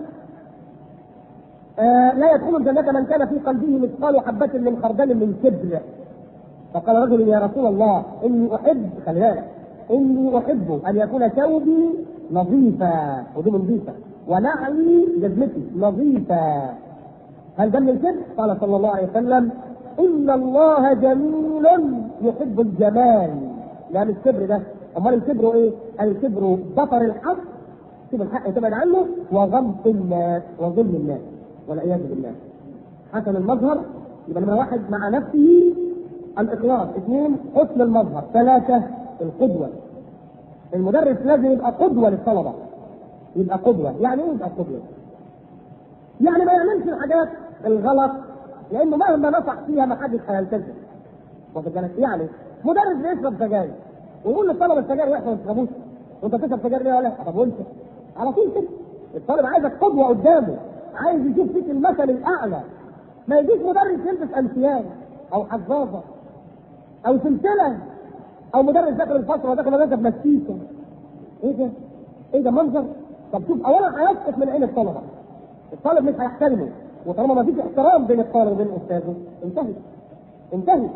آه لا يدخل الجنة من كان في قلبه مثقال حبة من خردل من كبر فقال رجل يا رسول الله إني أحب خلي بالك إني أحب أن يكون ثوبي نظيفا هدوم نظيفة ونعلي جزمتي نظيفة هل ده من الكذب؟ قال صلى الله عليه وسلم إن الله جميل يحب الجمال لا مش كبر ده أمال الكبر إيه؟ الكبر بطر الحق سيب الحق تبعد عنه وغمط الناس وظلم الناس والعياذ بالله حسن المظهر يبقى نمرة واحد مع نفسه الإخلاص اثنين حسن المظهر ثلاثة القدوة المدرس لازم يبقى قدوة للطلبة يبقى قدوة يعني ايه يبقى قدوة؟ يعني ما يعملش الحاجات الغلط لانه مهما نصح فيها ما حدش هيلتزم واخد بالك يعني مدرس بيشرب سجاير ويقول للطلبه السجاير وحشه ما تشربوش وانت بتشرب سجاير ليه ولا طب وانت على طول كده الطالب عايزك قدوه قدامه عايز يشوف فيك المثل الاعلى ما يجيش مدرس يلبس انسيان او حظاظه او سلسله او مدرس داخل الفصل وداخل مدرسه بمسكيكه ايه ده؟ ايه ده منظر؟ طب شوف اولا هيسقط من عين الطلبه الطالب مش هيحترمه وطالما ما فيش احترام بين الطالب وبين استاذه انتهي انتهي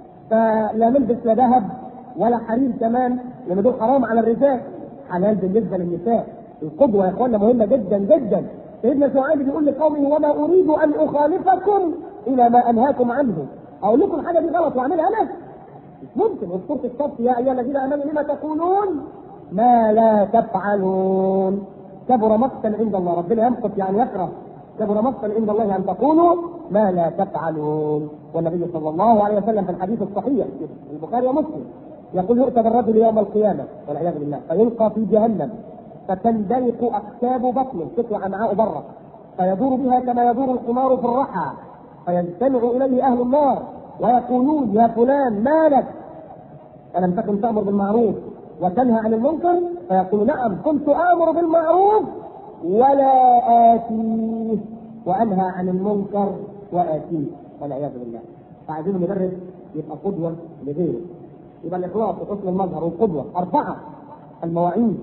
فلا نلبس لا ذهب ولا حرير كمان لان دول حرام على الرجال حلال بالنسبه للنساء القدوه يا اخوانا مهمه جدا جدا سيدنا شعيب بيقول لقومه وما اريد ان اخالفكم الى ما انهاكم عنه اقول لكم الحاجه دي غلط واعملها انا مش ممكن وفي الصف يا ايها الذين امنوا لما تقولون ما لا تفعلون كبر مقتا عند الله ربنا يمقت يعني يكره كبر مقتا عند الله ان تقولوا ما لا تفعلون والنبي صلى الله عليه وسلم في الحديث الصحيح في البخاري ومسلم يقول يؤتى بالرجل يوم القيامه والعياذ بالله فيلقى في جهنم فتندلق اقتاب بطنه تطلع امعاء بره فيدور بها كما يدور الحمار في الرحى فيجتمع اليه اهل النار ويقولون يا فلان ما لك الم تكن تامر بالمعروف وتنهى عن المنكر فيقول نعم كنت امر بالمعروف ولا اتيه وانهى عن المنكر واتيه والعياذ بالله فعايزين المدرس يبقى قدوه لغيره يبقى الاخلاص وحسن المظهر والقدوه اربعه المواعيد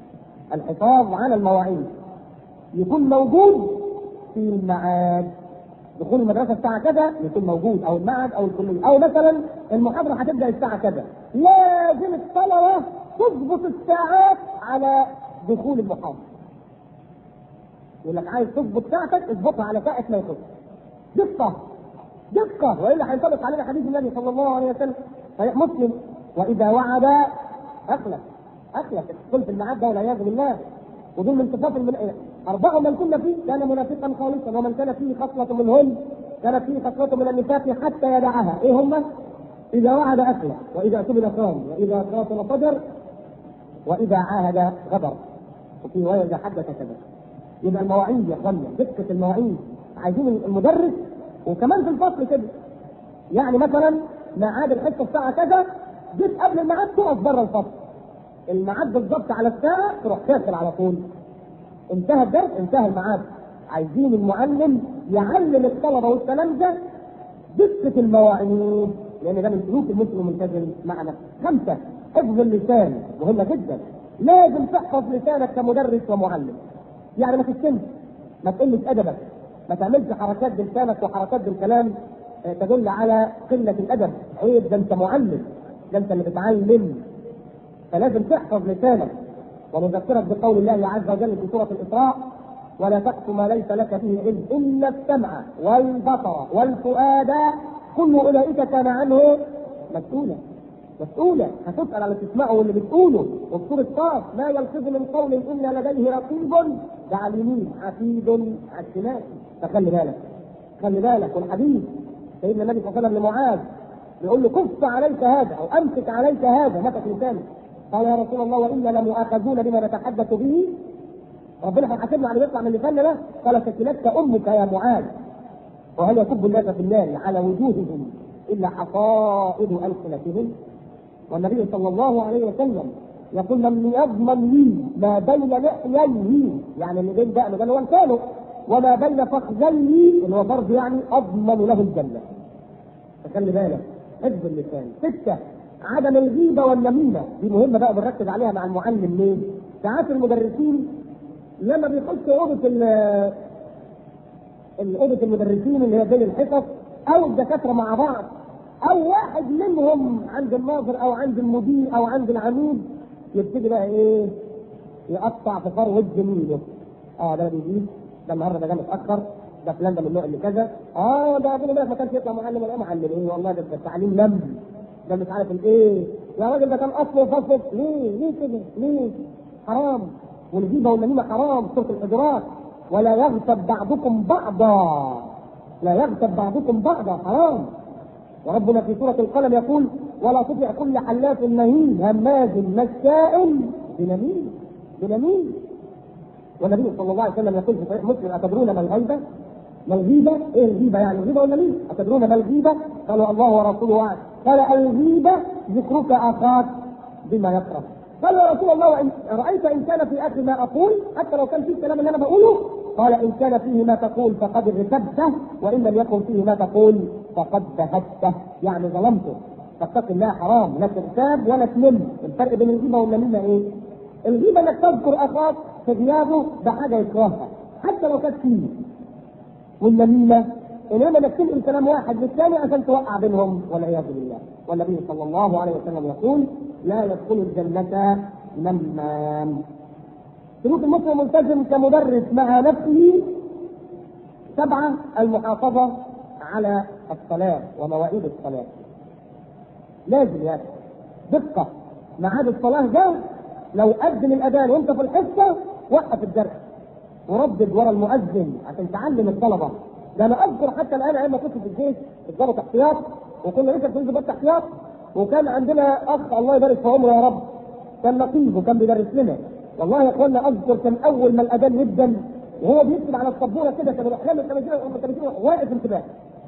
الحفاظ على المواعيد يكون موجود في الميعاد دخول المدرسه الساعه كذا يكون موجود او المعهد او الكليه او مثلا المحاضره هتبدا الساعه كذا لازم الطلبه تضبط الساعات على دخول المحاضره يقول لك عايز تضبط ساعتك اضبطها على ساعه ما يخش دقه دقه والا هينطبق علينا حديث النبي صلى الله عليه وسلم صحيح مسلم واذا وعد اخلف اخلف الدخول في الميعاد ده والعياذ بالله ودول من صفات المن... أربعة من كنا فيه كان منافقا خالصا ومن كان فيه خصلة منهن كانت فيه خصلة من النفاق حتى يدعها إيه هم؟ إذا وعد أخلف وإذا اؤتمن صام وإذا خاصم فجر وإذا عاهد غدر وفي رواية إذا حدث كذا يبقى المواعيد يا اخوانا دقة المواعيد عايزين المدرس وكمان في الفصل كده يعني مثلا ميعاد الحصة الساعة كذا جيت قبل الميعاد تقف بره الفصل الميعاد بالظبط على الساعة تروح تاكل على طول انتهى الدرس انتهى الميعاد عايزين المعلم يعلم الطلبة والتلامذة دقة المواعيد لأن ده من سلوك المسلم الملتزم معنا خمسة حفظ اللسان مهمة جدا لازم تحفظ لسانك كمدرس ومعلم يعني ما تتكلمش ما تقلش أدبك ما تعملش حركات بلسانك وحركات بالكلام تدل على قلة الأدب عيب ده أنت معلم ده أنت اللي بتعلم فلازم تحفظ لسانك ونذكرك بقول الله عز وجل في سورة الإسراء ولا تقف ما ليس لك به علم إن السمع والبصر والفؤاد كل أولئك كان عنه مسؤولا مسؤولا هتسأل على تسمعه واللي بتقوله وفي سورة قاف ما يلفظ من قول إلا لديه رقيب ده على اليمين حفيد على الشمال فخلي بالك خلي بالك والحديث سيدنا النبي صلى الله عليه وسلم لمعاذ بيقول له كف عليك هذا او امسك عليك هذا مسك لسانه قال يا رسول الله وانا لمؤاخذون بما نتحدث به ربنا هيحاسبنا على اللي يطلع من لساننا ده قال ثكلتك امك يا معاذ وهل يكب الناس في النار على وجوههم الا حصائد السنتهم والنبي صلى الله عليه وسلم يقول من يضمن لي ما بين لحييه يعني اللي بين دقنه ده اللي هو لسانه وما بين فخذيه اللي هو برضه يعني اضمن له الجنه فخلي بالك حفظ اللسان سته عدم الغيبه والنميمه دي مهمه بقى بنركز عليها مع المعلم ليه؟ ساعات المدرسين لما بيخشوا اوضه اوضه المدرسين اللي هي بين الحصص او الدكاتره مع بعض او واحد منهم عند الناظر او عند المدير او عند العميد يبتدي بقى ايه؟ يقطع في فروه زميله اه ده بيجيب ده النهارده ده جه متاخر ده فلان ده من النوع اللي كذا اه ده ابن ما كانش يطلع معلم ولا معلم ايه والله ده, ده التعليم لم ده مش عارف الايه يا راجل ده كان اصله فصل ليه ليه كده ليه حرام والغيبه والنميمه حرام سوره الحجرات ولا يغتب بعضكم بعضا لا يغتب بعضكم بعضا حرام وربنا في سورة القلم يقول ولا تطع كل حلاف مهين هماز مشاء بنميم بنميم والنبي صلى الله عليه وسلم يقول في صحيح مسلم أتدرون ما الغيبة؟ ما الغيبة؟ إيه الغيبة يعني؟ الغيبة والنميمة أتدرون ما الغيبة؟ قالوا الله ورسوله أعلم قال الغيبة ذكرك أخاك بما يكره قال يا رسول الله وإن رأيت إن كان في أخي ما أقول حتى لو كان في الكلام اللي أنا بقوله قال إن كان فيه ما تقول فقد ارتبته وإن لم يكن فيه ما تقول فقد بهته يعني ظلمته فاتق الله حرام لا تغتاب ولا تلم الفرق بين الغيبة والنميمة إيه؟ الغيبة إنك تذكر أخاك في غيابه بحاجة يكرهها حتى لو كانت فيه والنميمة انما انك تنقل كلام واحد للثاني عشان توقع بينهم والعياذ بالله والنبي صلى الله عليه وسلم يقول لا يدخل الجنة نمام سلوك المسلم ملتزم كمدرس مع نفسه سبعة المحافظة على الصلاة ومواعيد الصلاة لازم يا أخي دقة ميعاد الصلاة ده لو أذن الأذان وأنت في الحصة وقف الدرس وردد ورا المؤذن عشان تعلم الطلبة ده انا اذكر حتى الان ايام ما كنت في الجيش الضابط احتياط وكنا لسه في ضابط احتياط وكان عندنا اخ الله يبارك في عمره يا رب كان لطيف وكان بيدرس لنا والله يا اخوانا اذكر كان اول ما الاذان يبدا وهو بيكتب على السبوره كده كان الاحلام التماثيل واقف انتباه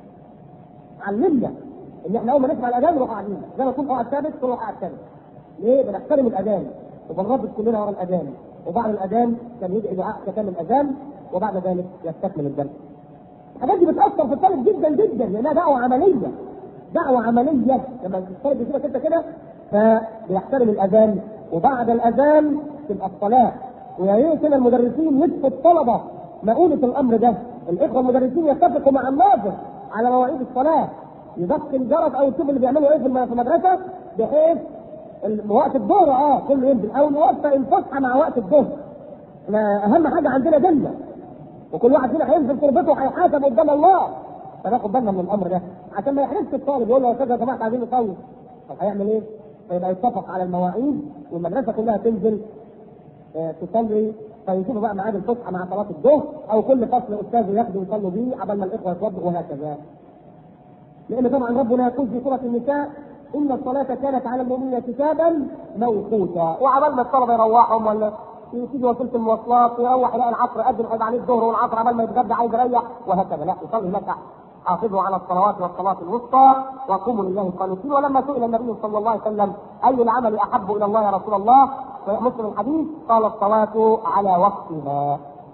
علمنا ان احنا اول ما نسمع الاذان نروح قاعدين زي ما اكون قاعد ثابت تروح قاعد ثابت ليه؟ بنحترم الاذان وبنردد كلنا ورا الاذان وبعد الاذان كان يدعي دعاء ختام الاذان وبعد ذلك يستكمل الدرس الحاجات دي بتاثر في الطالب جدا جدا لانها دعوه عمليه دعوه عمليه لما الطالب بيشوفك انت كده فبيحترم الاذان وبعد الاذان تبقى الصلاه ويا ريت كده المدرسين يدفوا الطلبه مؤونة الامر ده الاخوه المدرسين يتفقوا مع الناظر على مواعيد الصلاه يدق الجرس او يشوف اللي بيعملوا ايه في المدرسه بحيث وقت الظهر اه كله ينزل او نوفق الفسحه مع وقت الظهر اهم حاجه عندنا دله وكل واحد فينا هينزل تربته وهيحاسب قدام الله فناخد بالنا من الامر ده عشان ما يحرجش الطالب يقول له يا استاذ يا جماعه عايزين نصلي طب هيعمل ايه؟ فيبقى يتفق على المواعيد والمدرسه كلها تنزل آه تصلي فيشوفوا بقى ميعاد الفسحه مع صلاه الظهر او كل فصل استاذ ياخده يصلوا بيه عبال ما الاخوه يتوضوا وهكذا. لان طبعا ربنا يقول في سوره النساء ان الصلاه كانت على المؤمنين كتابا موقوتا وعبال ما الطلبه يروحهم ولا تيجي وسيله المواصلات يروح يلاقي العصر قدم يقعد عليه الظهر والعصر عبال ما يتغدى عايز يريح وهكذا لا يصلي هناك حافظوا على الصلوات والصلاة الوسطى وقوموا لله قانتين ولما سئل النبي صلى الله عليه وسلم أي العمل أحب إلى الله يا رسول الله في مسلم الحديث قال الصلاة على وقتها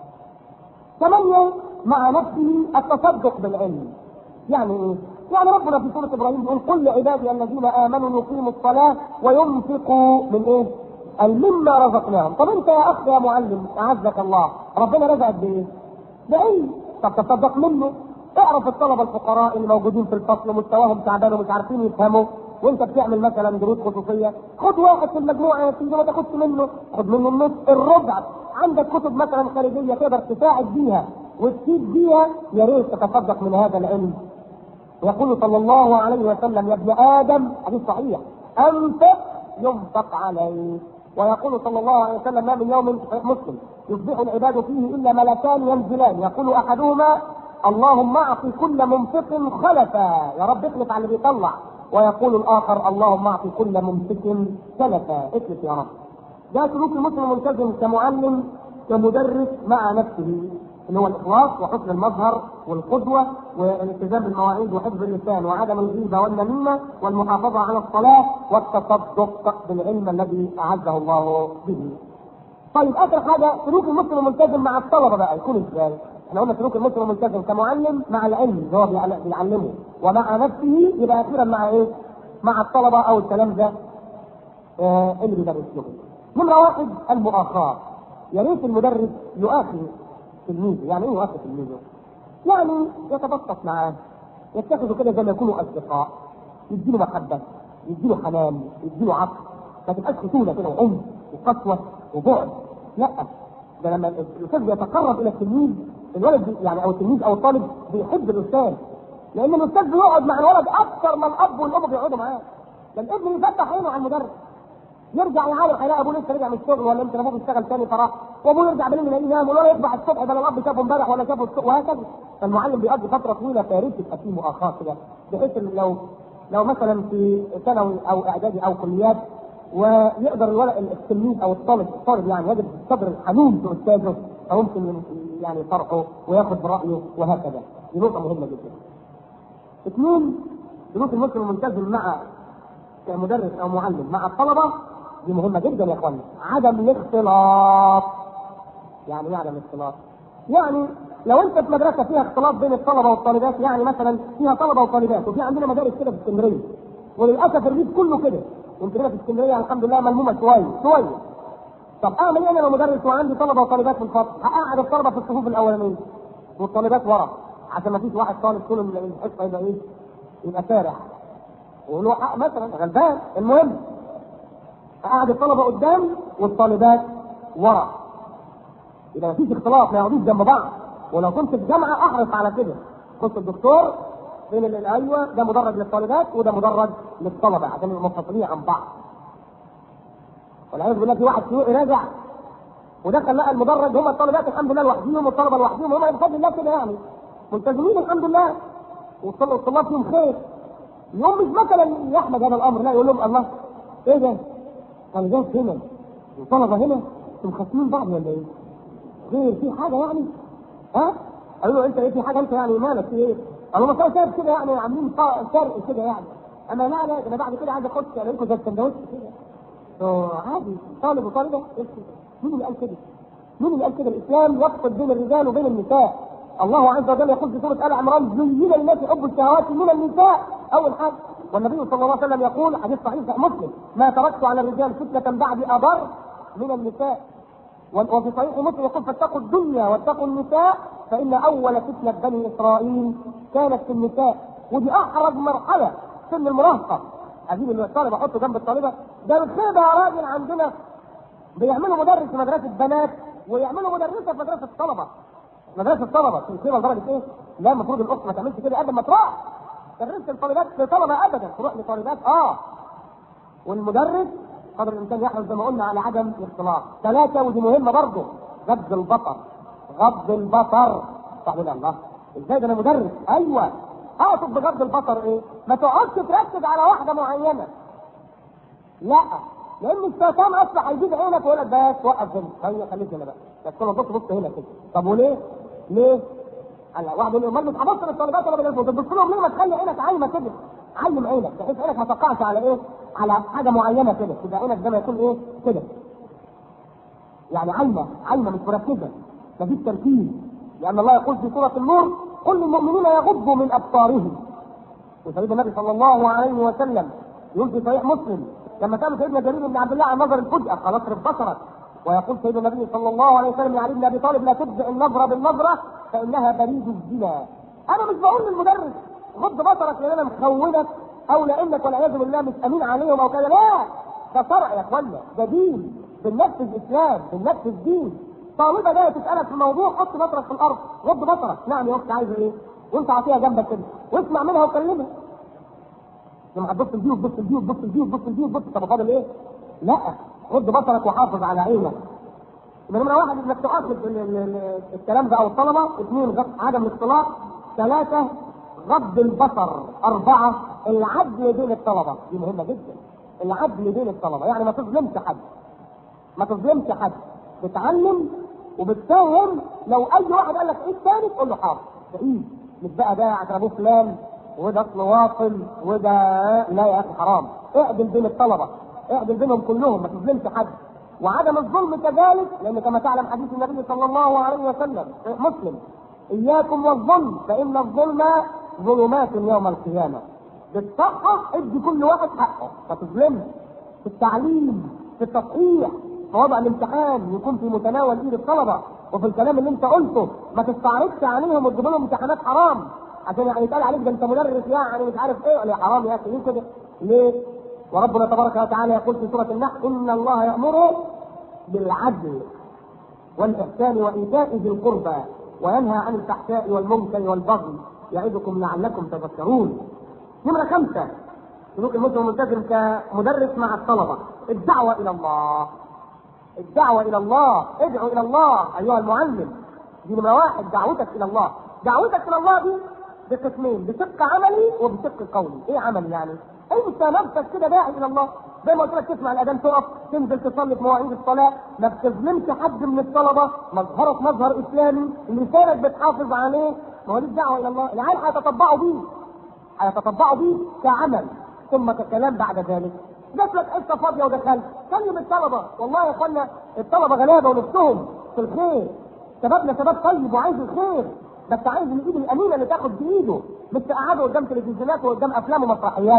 ثمانية مع نفسه التصدق بالعلم يعني ايه؟ يعني ربنا في سورة إبراهيم يقول قل لعبادي الذين آمنوا يقيموا الصلاة وينفقوا من إيه؟ مما رزقناهم طب انت يا اخ يا معلم اعزك الله ربنا رزقك بايه؟ بعلم طب تصدق منه اعرف الطلبه الفقراء اللي موجودين في الفصل مستواهم تعبان ومش عارفين يفهموا وانت بتعمل مثلا دروس خصوصيه خد واحد في المجموعه يا سيدي ما تاخدش منه خد منه النص الربع عندك كتب مثلا خارجيه تقدر تساعد بيها وتفيد بيها يا ريت تتصدق من هذا العلم يقول صلى الله عليه وسلم يا ابن ادم حديث صحيح انفق ينفق عليك ويقول صلى الله عليه وسلم ما من يوم مسلم يصبح العباد فيه الا ملكان ينزلان يقول احدهما اللهم اعط كل منفق خلفا يا رب اخلف على اللي بيطلع ويقول الاخر اللهم اعط كل ممسك سلفا اخلف يا رب ده سلوك المسلم الملتزم كمعلم كمدرس مع نفسه اللي هو الاخلاص وحسن المظهر والقدوه والالتزام بالمواعيد وحفظ اللسان وعدم الغيبه والنميمه والمحافظه على الصلاه والتصدق بالعلم الذي اعزه الله به. طيب اخر حاجه سلوك المسلم الملتزم مع الطلبه بقى يكون ازاي؟ احنا قلنا سلوك المسلم الملتزم كمعلم مع العلم اللي هو بيعلمه ومع نفسه يبقى اخيرا مع ايه؟ مع الطلبه او التلامذه آه اللي بيدرس لهم. نمره واحد المؤاخاه. يا ريت المدرس يؤاخي تلميذه، يعني ايه يؤاخي تلميذه؟ يعني يتبسط معاه يتخذوا كده زي ما يكونوا اصدقاء يديله محبه يديله حنان يديله عطف ما تبقاش خشونه كده وعنف وقسوه وبعد لا ده لما الاستاذ بيتقرب الى التلميذ الولد بي يعني او التلميذ او الطالب بيحب الاستاذ لان الاستاذ بيقعد مع الولد اكثر ما الاب والام بيقعدوا معاه ده الابن يفتح عينه على المدرس يرجع يعالج هيلاقي ابوه لسه رجع من الشغل ولا يمكن ابوه بيشتغل تاني فراح وابوه يرجع بالليل يلاقيه نام ولا يصبح الصبح بدل الاب شافه امبارح ولا شافه الصبح وهكذا فالمعلم بيقضي فتره طويله فارغ تبقى فيه مؤاخاه كده بحيث إن لو لو مثلا في ثانوي او اعدادي او كليات ويقدر الولد التلميذ او الطالب الطالب يعني يجد الصبر الحنون في استاذه فممكن يعني طرحه وياخذ برايه وهكذا دي نقطه مهمه جدا. اثنين سلوك المسلم الملتزم مع كمدرس او معلم مع الطلبه دي مهمه جدا يا اخوانا عدم الاختلاط يعني ايه عدم الاختلاط؟ يعني لو انت في مدرسه فيها اختلاط بين الطلبه والطالبات يعني مثلا فيها طلبه وطالبات وفي عندنا مدارس كده في اسكندريه وللاسف الريف كله كده يمكن هنا في اسكندريه الحمد لله ملمومه شويه شويه طب اعمل ايه انا لو مدرس وعندي طلبه وطالبات في الفصل؟ هقعد الطلبه في الصفوف الاولانيه والطالبات ورا عشان ما فيش واحد طالب طول الحصه يبقى ايه؟ يبقى سارح وله حق مثلا غلبان المهم قاعد الطلبه قدام والطالبات ورا يبقى مفيش اختلاط ما يقعدوش جنب بعض ولو كنت في جامعه احرص على كده بص الدكتور فين ال- ايوه ده مدرج للطالبات وده مدرج للطلبه عشان يبقوا منفصلين عن بعض والعياذ بالله في واحد سوق راجع ودخل لقى المدرج هم الطالبات الحمد لله لوحديهم والطلبه لوحديهم هم بفضل الله كده يعني ملتزمين الحمد لله والطل- والطلاب فيهم خير يوم مش مثلا يحمد هذا الامر لا يقول لهم الله ايه ده؟ طالبات هنا وطلبه هنا انتم خاصمين بعض ولا ايه؟ خير في حاجه يعني؟ ها؟ قالوا له انت ايه في حاجه انت يعني مالك في ايه؟ قالوا ما شايف كده يعني عاملين ط- فرق كده يعني اما لا لا ده انا بعد كده عايز اخش الاقيكم زي السندوتش كده اه عادي طالب وطالبه إيه كده؟ مين اللي قال كده؟ مين اللي قال كده؟ الاسلام يفصل بين الرجال وبين النساء الله عز وجل يقول في سوره ال عمران زين للناس حب الشهوات من النساء اول حاجه والنبي صلى الله عليه وسلم يقول حديث صحيح في مسلم ما تركت على الرجال فتنه بعد اضر من النساء وفي صحيح مسلم يقول فاتقوا الدنيا واتقوا النساء فان اول فتنه بني اسرائيل كانت في النساء ودي احرج مرحله سن المراهقه اجيب الطالب احطه جنب الطالبه ده الخيبه يا راجل عندنا بيعملوا مدرس في مدرسه بنات ويعملوا مدرسه في مدرسه طلبه مدرسه الطلبه في الخيبه لدرجه ايه؟ لا المفروض الاخت ما تعملش كده قبل ما تروح تدرس الطالبات لطلبه ابدا تروح لطالبات اه والمدرس قدر الامكان يحرص زي ما قلنا على عدم الاختلاط ثلاثه ودي مهمه برضه غض البصر غض البصر صاحب الله ازاي ده انا مدرس ايوه اقصد بغض البصر ايه؟ ما تقعدش تركز على واحده معينه لا لان الشيطان اصلا هيجيب عينك ويقول لك بس وقف هنا خليك خليك هنا بقى بس كل بص بص هنا كده طب وليه؟ ليه؟ هلا واحد يقول لي امال مش هبص للطالبات ولا بالنسبه تبص لهم ليه ما تخلي عينك عايمه كده علم عينك بحيث عينك ما تقعش على ايه؟ على حاجه معينه كده تبقى عينك زي ما يكون ايه؟ كده يعني عايمه عايمه مش مركزه مفيش تركيز لان الله يقول في سوره النور قل للمؤمنين يغضوا من ابصارهم وسيدنا النبي صلى الله عليه وسلم يقول في صحيح مسلم لما كان سيدنا جرير بن عبد الله عن نظر الفجأة قال اصرف بصرك ويقول سيدنا النبي صلى الله عليه وسلم لعلي بن ابي طالب لا تبدع النظره بالنظره فانها بريد الزنا. انا مش بقول للمدرس غض بصرك لان انا مخونك او لانك والعياذ بالله مش امين عليهم او كذا لا ده شرع يا اخوانا ده دين بننفذ اسلام بننفذ دين طالبه جايه تسالك في موضوع حط بصرك في الارض غض بصرك نعم يا اختي عايزه ايه؟ وانت عطيها جنبك كده واسمع منها وكلمها لما هتبص لدي وتبص لدي وتبص لدي وتبص لدي وتبص طب فاضل ايه؟ لا غض بصرك وحافظ على عينك يبقى نمرة واحد انك تؤكد ال- ال- ال- الكلام ده او الطلبه، اثنين غض عدم الاختلاط، ثلاثة غض البصر، أربعة العدل بين الطلبة، دي مهمة جدا. العدل بين الطلبة، يعني ما تظلمش حد. ما تظلمش حد. بتعلم وبتفهم لو أي واحد قال لك إيه الثاني تقول له حاضر، بعيد. مش بقى ده عشان أبوه فلان وده أصل واصل وده لا يا أخي حرام. اعدل بين الطلبة، اعدل بينهم كلهم ما تظلمش حد. وعدم الظلم كذلك لان كما تعلم حديث النبي صلى الله عليه وسلم مسلم اياكم والظلم فان الظلم ظلمات يوم القيامه بالصحة ادي كل واحد حقه ما تظلمش في التعليم في التصحيح في وضع الامتحان يكون في متناول ايد الطلبه وفي الكلام اللي انت قلته ما تستعرضش عليهم وتجيب لهم امتحانات حرام عشان يعني يتقال عليك ده انت مدرس يعني مش عارف ايه ولا حرام يا اخي ليه كده؟ ليه؟ وربنا تبارك وتعالى يقول في سورة النحل إن الله يأمر بالعدل والإحسان وإيتاء ذي القربى وينهى عن الفحشاء والمنكر والبغي يعظكم لعلكم تذكرون. نمرة خمسة سلوك المسلم الملتزم كمدرس مع الطلبة الدعوة إلى الله الدعوة إلى الله ادعو إلى الله أيها المعلم دي نمرة واحد دعوتك إلى الله دعوتك إلى الله دي بقسمين بشق عملي وبشق قولي ايه عملي يعني انت نفسك كده داعي الى الله زي ما قلت لك تسمع الاذان تقف تنزل تصلي في مواعيد الصلاه ما بتظلمش حد من الطلبه مظهرك مظهر اسلامي لسانك بتحافظ عليه ما هو دي الدعوه الى الله العيال هيتطبعوا بيه هيتطبعوا بيه كعمل ثم ككلام بعد ذلك جات لك حته فاضيه ودخلت كلم الطلبه والله يا اخوانا الطلبه غلابه ونفسهم في الخير شبابنا شباب طيب وعايز الخير بس عايز الايد الامينه اللي تاخد بايده مش تقعده قدام تلفزيونات وقدام افلام ومسرحيات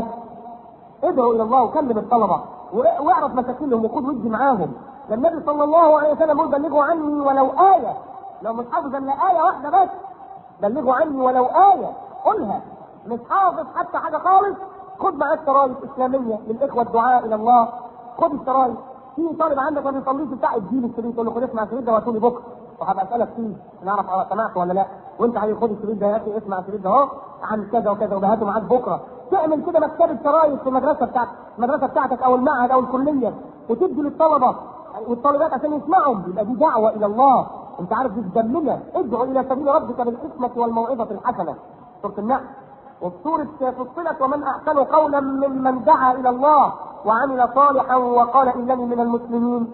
ادعوا الى الله وكلم الطلبه واعرف مشاكلهم وخد ودي معاهم النبي صلى الله عليه وسلم يقول بلغوا عني ولو آية لو مش حافظ الا آية واحدة بس بلغوا عني ولو آية قولها مش حافظ حتى حاجة خالص خد معاك شرايط إسلامية للإخوة الدعاء إلى الله خد الشرايط في طالب عندك ما بيصليش بتاع اديله الشريط تقول له خد اسمع الشريط ده وهاتولي بكره وهبقى اسالك فيه نعرف سمعت ولا لا وانت خد الشريط ده يا اخي اسمع الشريط ده اهو عن كذا وكذا وبهاته معاك بكره تعمل كده مكتبه شرايط في المدرسه بتاعتك المدرسه بتاعتك او المعهد او الكليه وتدي للطلبه والطالبات عشان يسمعهم يبقى دي دعوه الى الله انت عارف دي تدمنا ادعو الى سبيل ربك بالحكمه والموعظه الحسنه سوره النحل وفي سورة فصلت ومن أحسن قولا ممن دعا إلى الله وعمل صالحا وقال إنني من المسلمين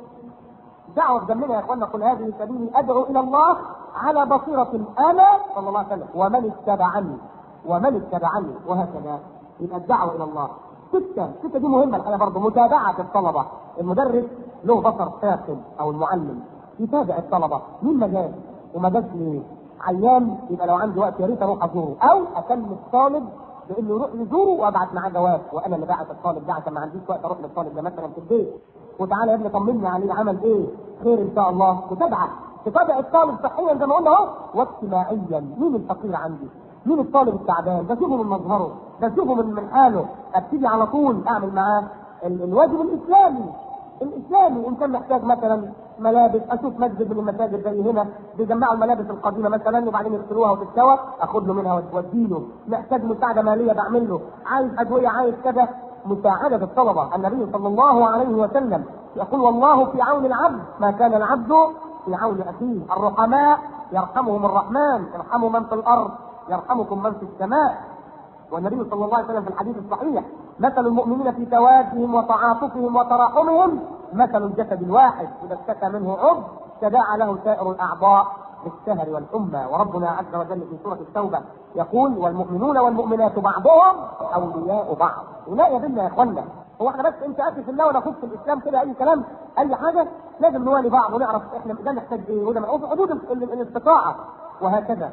دعوة في دمنا يا اخوانا قل هذه سبيلي ادعو الى الله على بصيرة انا صلى الله عليه وسلم ومن اتبعني ومن اتبعني وهكذا يبقى الدعوة الى الله ستة ستة دي مهمة الحقيقة برضه متابعة الطلبة المدرس له بصر ساخن او المعلم يتابع الطلبة مين ما جاش وما جاش ليه عيان يبقى لو عندي وقت يا ريت اروح ازوره او اكلم الطالب بانه يروح يزوره وابعت معاه جواب وانا اللي بعت الطالب ده عشان ما عنديش وقت اروح للطالب ده مثلا في البيت وتعالى يا ابني طمني عليه عمل ايه خير ان شاء الله متابعه تتابع الطالب صحيا زي ما قلنا اهو واجتماعيا مين الفقير عندي مين الطالب التعبان بشوفه من مظهره بشوفه من من حاله ابتدي على طول اعمل معاه الواجب الاسلامي الاسلامي ان كان محتاج مثلا ملابس اشوف مسجد من المساجد زي هنا بيجمعوا الملابس القديمه مثلا وبعدين يغسلوها وتتسوى اخد له منها وادي له محتاج مساعده ماليه بعمل له عايز ادويه عايز كذا مساعده الطلبه النبي صلى الله عليه وسلم يقول والله في عون العبد ما كان العبد في عون اخيه الرحماء يرحمهم الرحمن ارحموا من في الارض يرحمكم من في السماء والنبي صلى الله عليه وسلم في الحديث الصحيح مثل المؤمنين في توادهم وتعاطفهم وتراحمهم مثل الجسد الواحد اذا اشتكى منه عضو تداعى له سائر الاعضاء بالسهر والحمى وربنا عز وجل في سوره التوبه يقول والمؤمنون والمؤمنات بعضهم اولياء بعض ولا يدلنا يا اخوانا هو احنا بس انت اخي في الله وانا اخوك في الاسلام كده اي كلام اي حاجه لازم نوالي بعض ونعرف احنا ده نحتاج ايه وده في حدود الاستطاعه وهكذا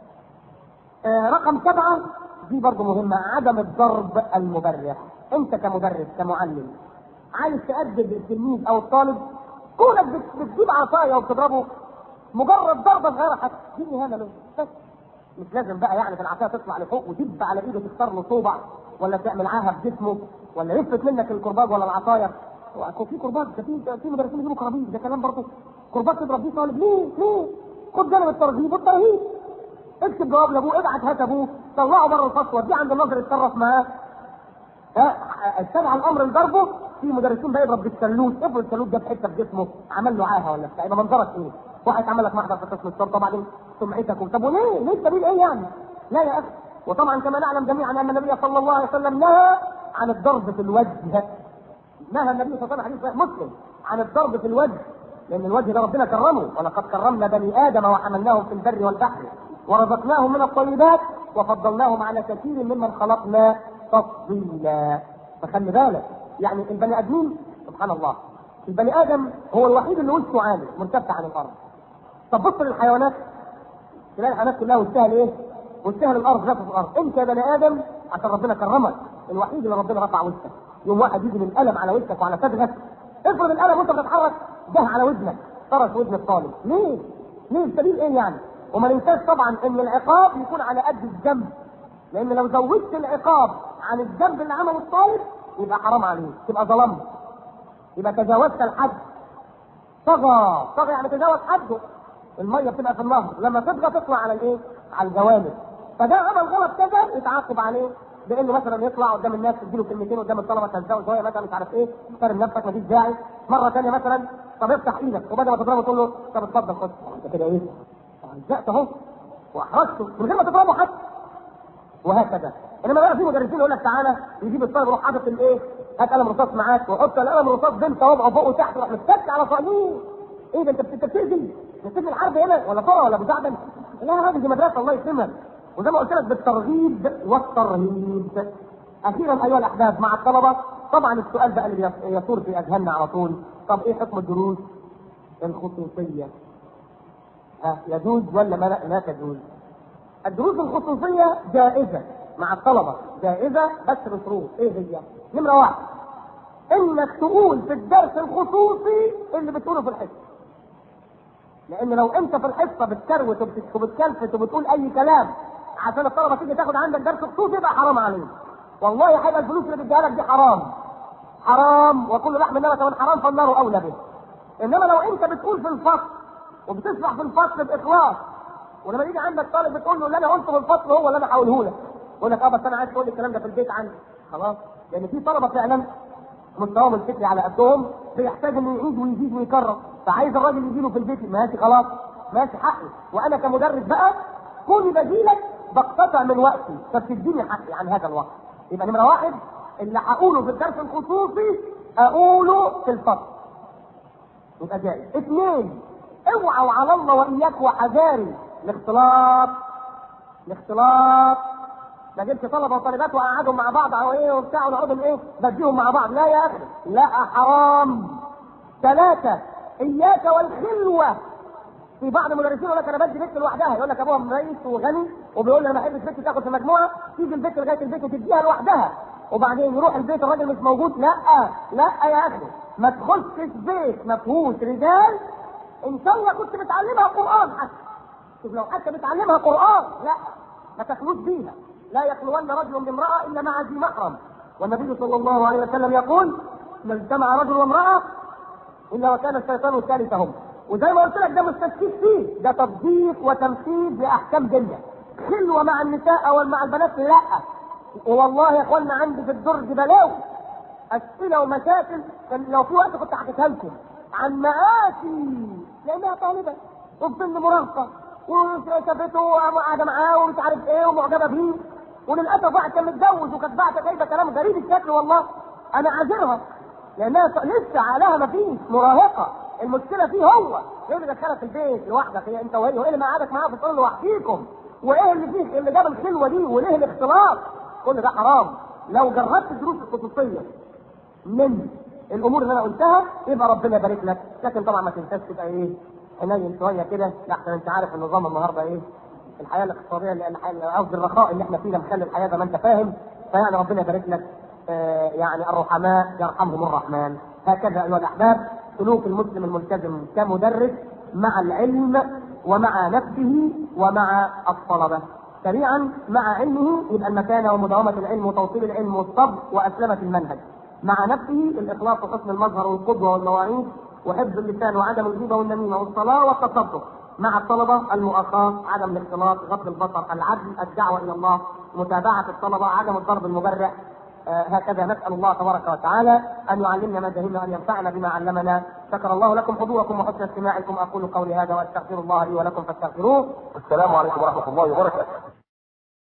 آه رقم سبعه دي برضه مهمه عدم الضرب المبرح انت كمدرس كمعلم عايز تأدب التلميذ او الطالب كونك بتجيب عصايه وبتضربه مجرد ضربه صغيره حتى دي اهانه له بس مش لازم بقى يعني في العصايه تطلع لفوق وتدب على ايده تكسر له صوبع ولا تعمل عاهه بجسمه ولا يفلت منك الكرباج ولا العصايه هو في كرباج ده في في مدرسين بيجيبوا كرابيج ده كلام برضه كرباج تضرب بيه طالب ليه؟ ليه؟ خد جانب الترغيب والترهيب اكتب جواب لابوه ابعت هات ابوه طلعه بره الفصل وديه عند الناظر يتصرف معاه ها اتبع الامر لضربه في مدرسين بقى يضرب بالسلوت افرض السلوت جاب حته في جسمه عمل له عاهه ولا بتاع يبقى منظرك ايه؟ واحد عمل لك محضر في قسم الشرطه بعدين سمعتك طب وليه؟ ليه السبيل ايه يعني؟ لا يا اخي وطبعا كما نعلم جميعا ان النبي صلى الله عليه وسلم نهى عن الضرب في الوجه نهى النبي صلى الله عليه وسلم حديث مسلم عن الضرب في الوجه لان الوجه ده ربنا كرمه ولقد كرمنا بني ادم وحملناهم في البر والبحر ورزقناهم من الطيبات وفضلناهم على كثير ممن خلقنا تفضيلا فخلي بالك يعني البني ادمين سبحان الله البني ادم هو الوحيد اللي وشه عالي مرتفع عن الارض طب بص للحيوانات تلاقي الحيوانات كلها وشها ايه؟ وشها للارض نفس الارض انت يا بني ادم عشان ربنا كرمك الوحيد اللي ربنا رفع وشك يوم واحد يجي من الم على وشك وعلى صدرك افرض الالم وانت بتتحرك ده على ودنك طرش ودن الطالب ليه؟ ليه السبيل ايه يعني؟ وما ننساش طبعا ان العقاب يكون على قد الذنب لان لو زودت العقاب عن الذنب اللي عمله الطالب يبقى حرام عليك تبقى ظلمت يبقى تجاوزت الحد طغى طغى يعني تجاوز حده الميه بتبقى في النهر لما تطغى تطلع على الايه؟ على الجوانب فده عمل غلط كذا يتعاقب عليه بانه مثلا يطلع قدام الناس تديله كلمتين قدام الطلبه تهزقه شويه مثلا مش عارف ايه تحترم نفسك مفيش داعي مره ثانيه مثلا طب افتح ايدك وبدل ما تضربه تقول له طب اتفضل خد انت كده ايه؟ هزقت اهو واحرجته من غير ما تضربه حتى وهكذا انما بقى في مدرسين يقول لك تعالى يجيب الطالب يروح حاطط الايه؟ هات قلم رصاص معاك وحط القلم الرصاص بين صوابعه فوق وتحت وراح متك على صايمين ايه ده انت انت بتأذي بتأذي الحرب هنا ولا طرى ولا مساعدة لا هذه دي مدرسه الله يكرمك وزي ما قلت لك بالترغيب والترهيب اخيرا ايها الاحباب مع الطلبه طبعا السؤال بقى اللي يثور في اذهاننا على طول طب ايه حكم الدروس الخصوصيه ها يجوز ولا ما لا تجوز الدروس الخصوصيه جائزه مع الطلبه جائزه بس بشروط ايه هي نمره واحد انك تقول في الدرس الخصوصي اللي بتقوله في الحصه لان لو انت في الحصه بتكروت وبت- وبتكلفت وبتقول اي كلام عشان الطلبه تيجي تاخد عندك درس خصوصي يبقى حرام عليك والله هيبقى الفلوس اللي بتديها لك دي حرام حرام وكل لحم النار كمان حرام فالنار اولى به انما لو انت بتقول في الفصل وبتشرح في الفصل باخلاص ولما يجي عندك طالب بتقول له اللي انا قلته في الفصل هو اللي انا هقوله لك يقول لك اه بس انا عايز تقول لي الكلام ده في البيت عندي خلاص لان في طلبه فعلا مستواهم الفكري على قدهم بيحتاج انه يعيد ويزيد ويكرر فعايز الراجل يجي له في البيت ماشي خلاص ماشي حقي وانا كمدرس بقى كوني بجيلك بقتطع من وقتي فبتديني حقي عن هذا الوقت يبقى نمره واحد اللي هقوله في الدرس الخصوصي اقوله في الفصل يبقى جائز اثنين اوعوا على الله واياك وحذاري الاختلاط الاختلاط ما جبت طلبه وطالبات وقعدهم مع بعض او ايه وبتاع ونقعدهم ايه بديهم مع بعض لا يا اخي لا حرام ثلاثه اياك والخلوه في بعض المدرسين يقول لك انا بدي بنت لوحدها يقول لك ابوها رئيس وغني وبيقول لي انا ما بحبش بنتي تاخد في مجموعه تيجي البيت لغايه البيت وتديها لوحدها وبعدين يروح البيت الراجل مش موجود لا لا يا اخي ما تخشش بيت ما فيهوش رجال ان شاء الله كنت بتعلمها قران حتى شوف لو حتى بتعلمها قران لا ما تخلوش بيها لا يخلون رجل بامراه الا مع ذي محرم والنبي صلى الله عليه وسلم يقول ما اجتمع رجل وامراه الا وكان الشيطان ثالثهم وزي ما قلت لك ده مش تشكيك فيه ده تطبيق وتنفيذ لاحكام ديننا خلوه مع النساء او مع البنات لا والله يا اخوانا عندي في الدرج بلاوي اسئله ومشاكل كان لو في وقت كنت حكيتها لكم عن مآسي لانها طالبه وفي سن مراهقه وشافته وقاعده معاه ومش عارف ايه ومعجبه بيه وللاسف واحد كان متجوز وكانت بعت جايبه كلام غريب الشكل والله انا عاذرها لانها لسه عليها ما فيش مراهقه المشكله فيه هو ايه اللي دخلك في البيت لوحدك هي انت وهي وايه اللي مقعدك معاها في الصالون لوحديكم وايه اللي فيه اللي جاب الخلوه دي وليه الاختلاط كل ده حرام لو جربت الدروس الخصوصيه من الامور اللي انا قلتها يبقى ربنا يبارك لك لكن طبعا ما تنساش تبقى ايه حنين شويه كده لحسن انت عارف النظام النهارده ايه الحياه الاقتصاديه اللي الحياة- قصدي الرخاء اللي احنا فيه ده مخلي الحياه زي ما انت فاهم فيعني ربنا يبارك لك آه يعني الرحماء يرحمهم الرحمن هكذا ايها الاحباب سلوك المسلم الملتزم كمدرس مع العلم ومع نفسه ومع الطلبه سريعا مع علمه يبقى المكانه ومداومه العلم وتوصيل العلم والصبر واسلمه المنهج مع نفسه الاخلاص وحسن المظهر والقدوه والمواعيد وحفظ اللسان وعدم الغيبه والنميمه والصلاه والتصدق مع الطلبه المؤاخاه عدم الاختلاط غض البصر العدل الدعوه الى الله متابعه الطلبه عدم الضرب المبرح آه هكذا نسال الله تبارك وتعالى ان يعلمنا ما جهلنا وان ينفعنا بما علمنا شكر الله لكم حضوركم وحسن استماعكم اقول قولي هذا واستغفر الله لي ولكم فاستغفروه السلام عليكم ورحمه الله وبركاته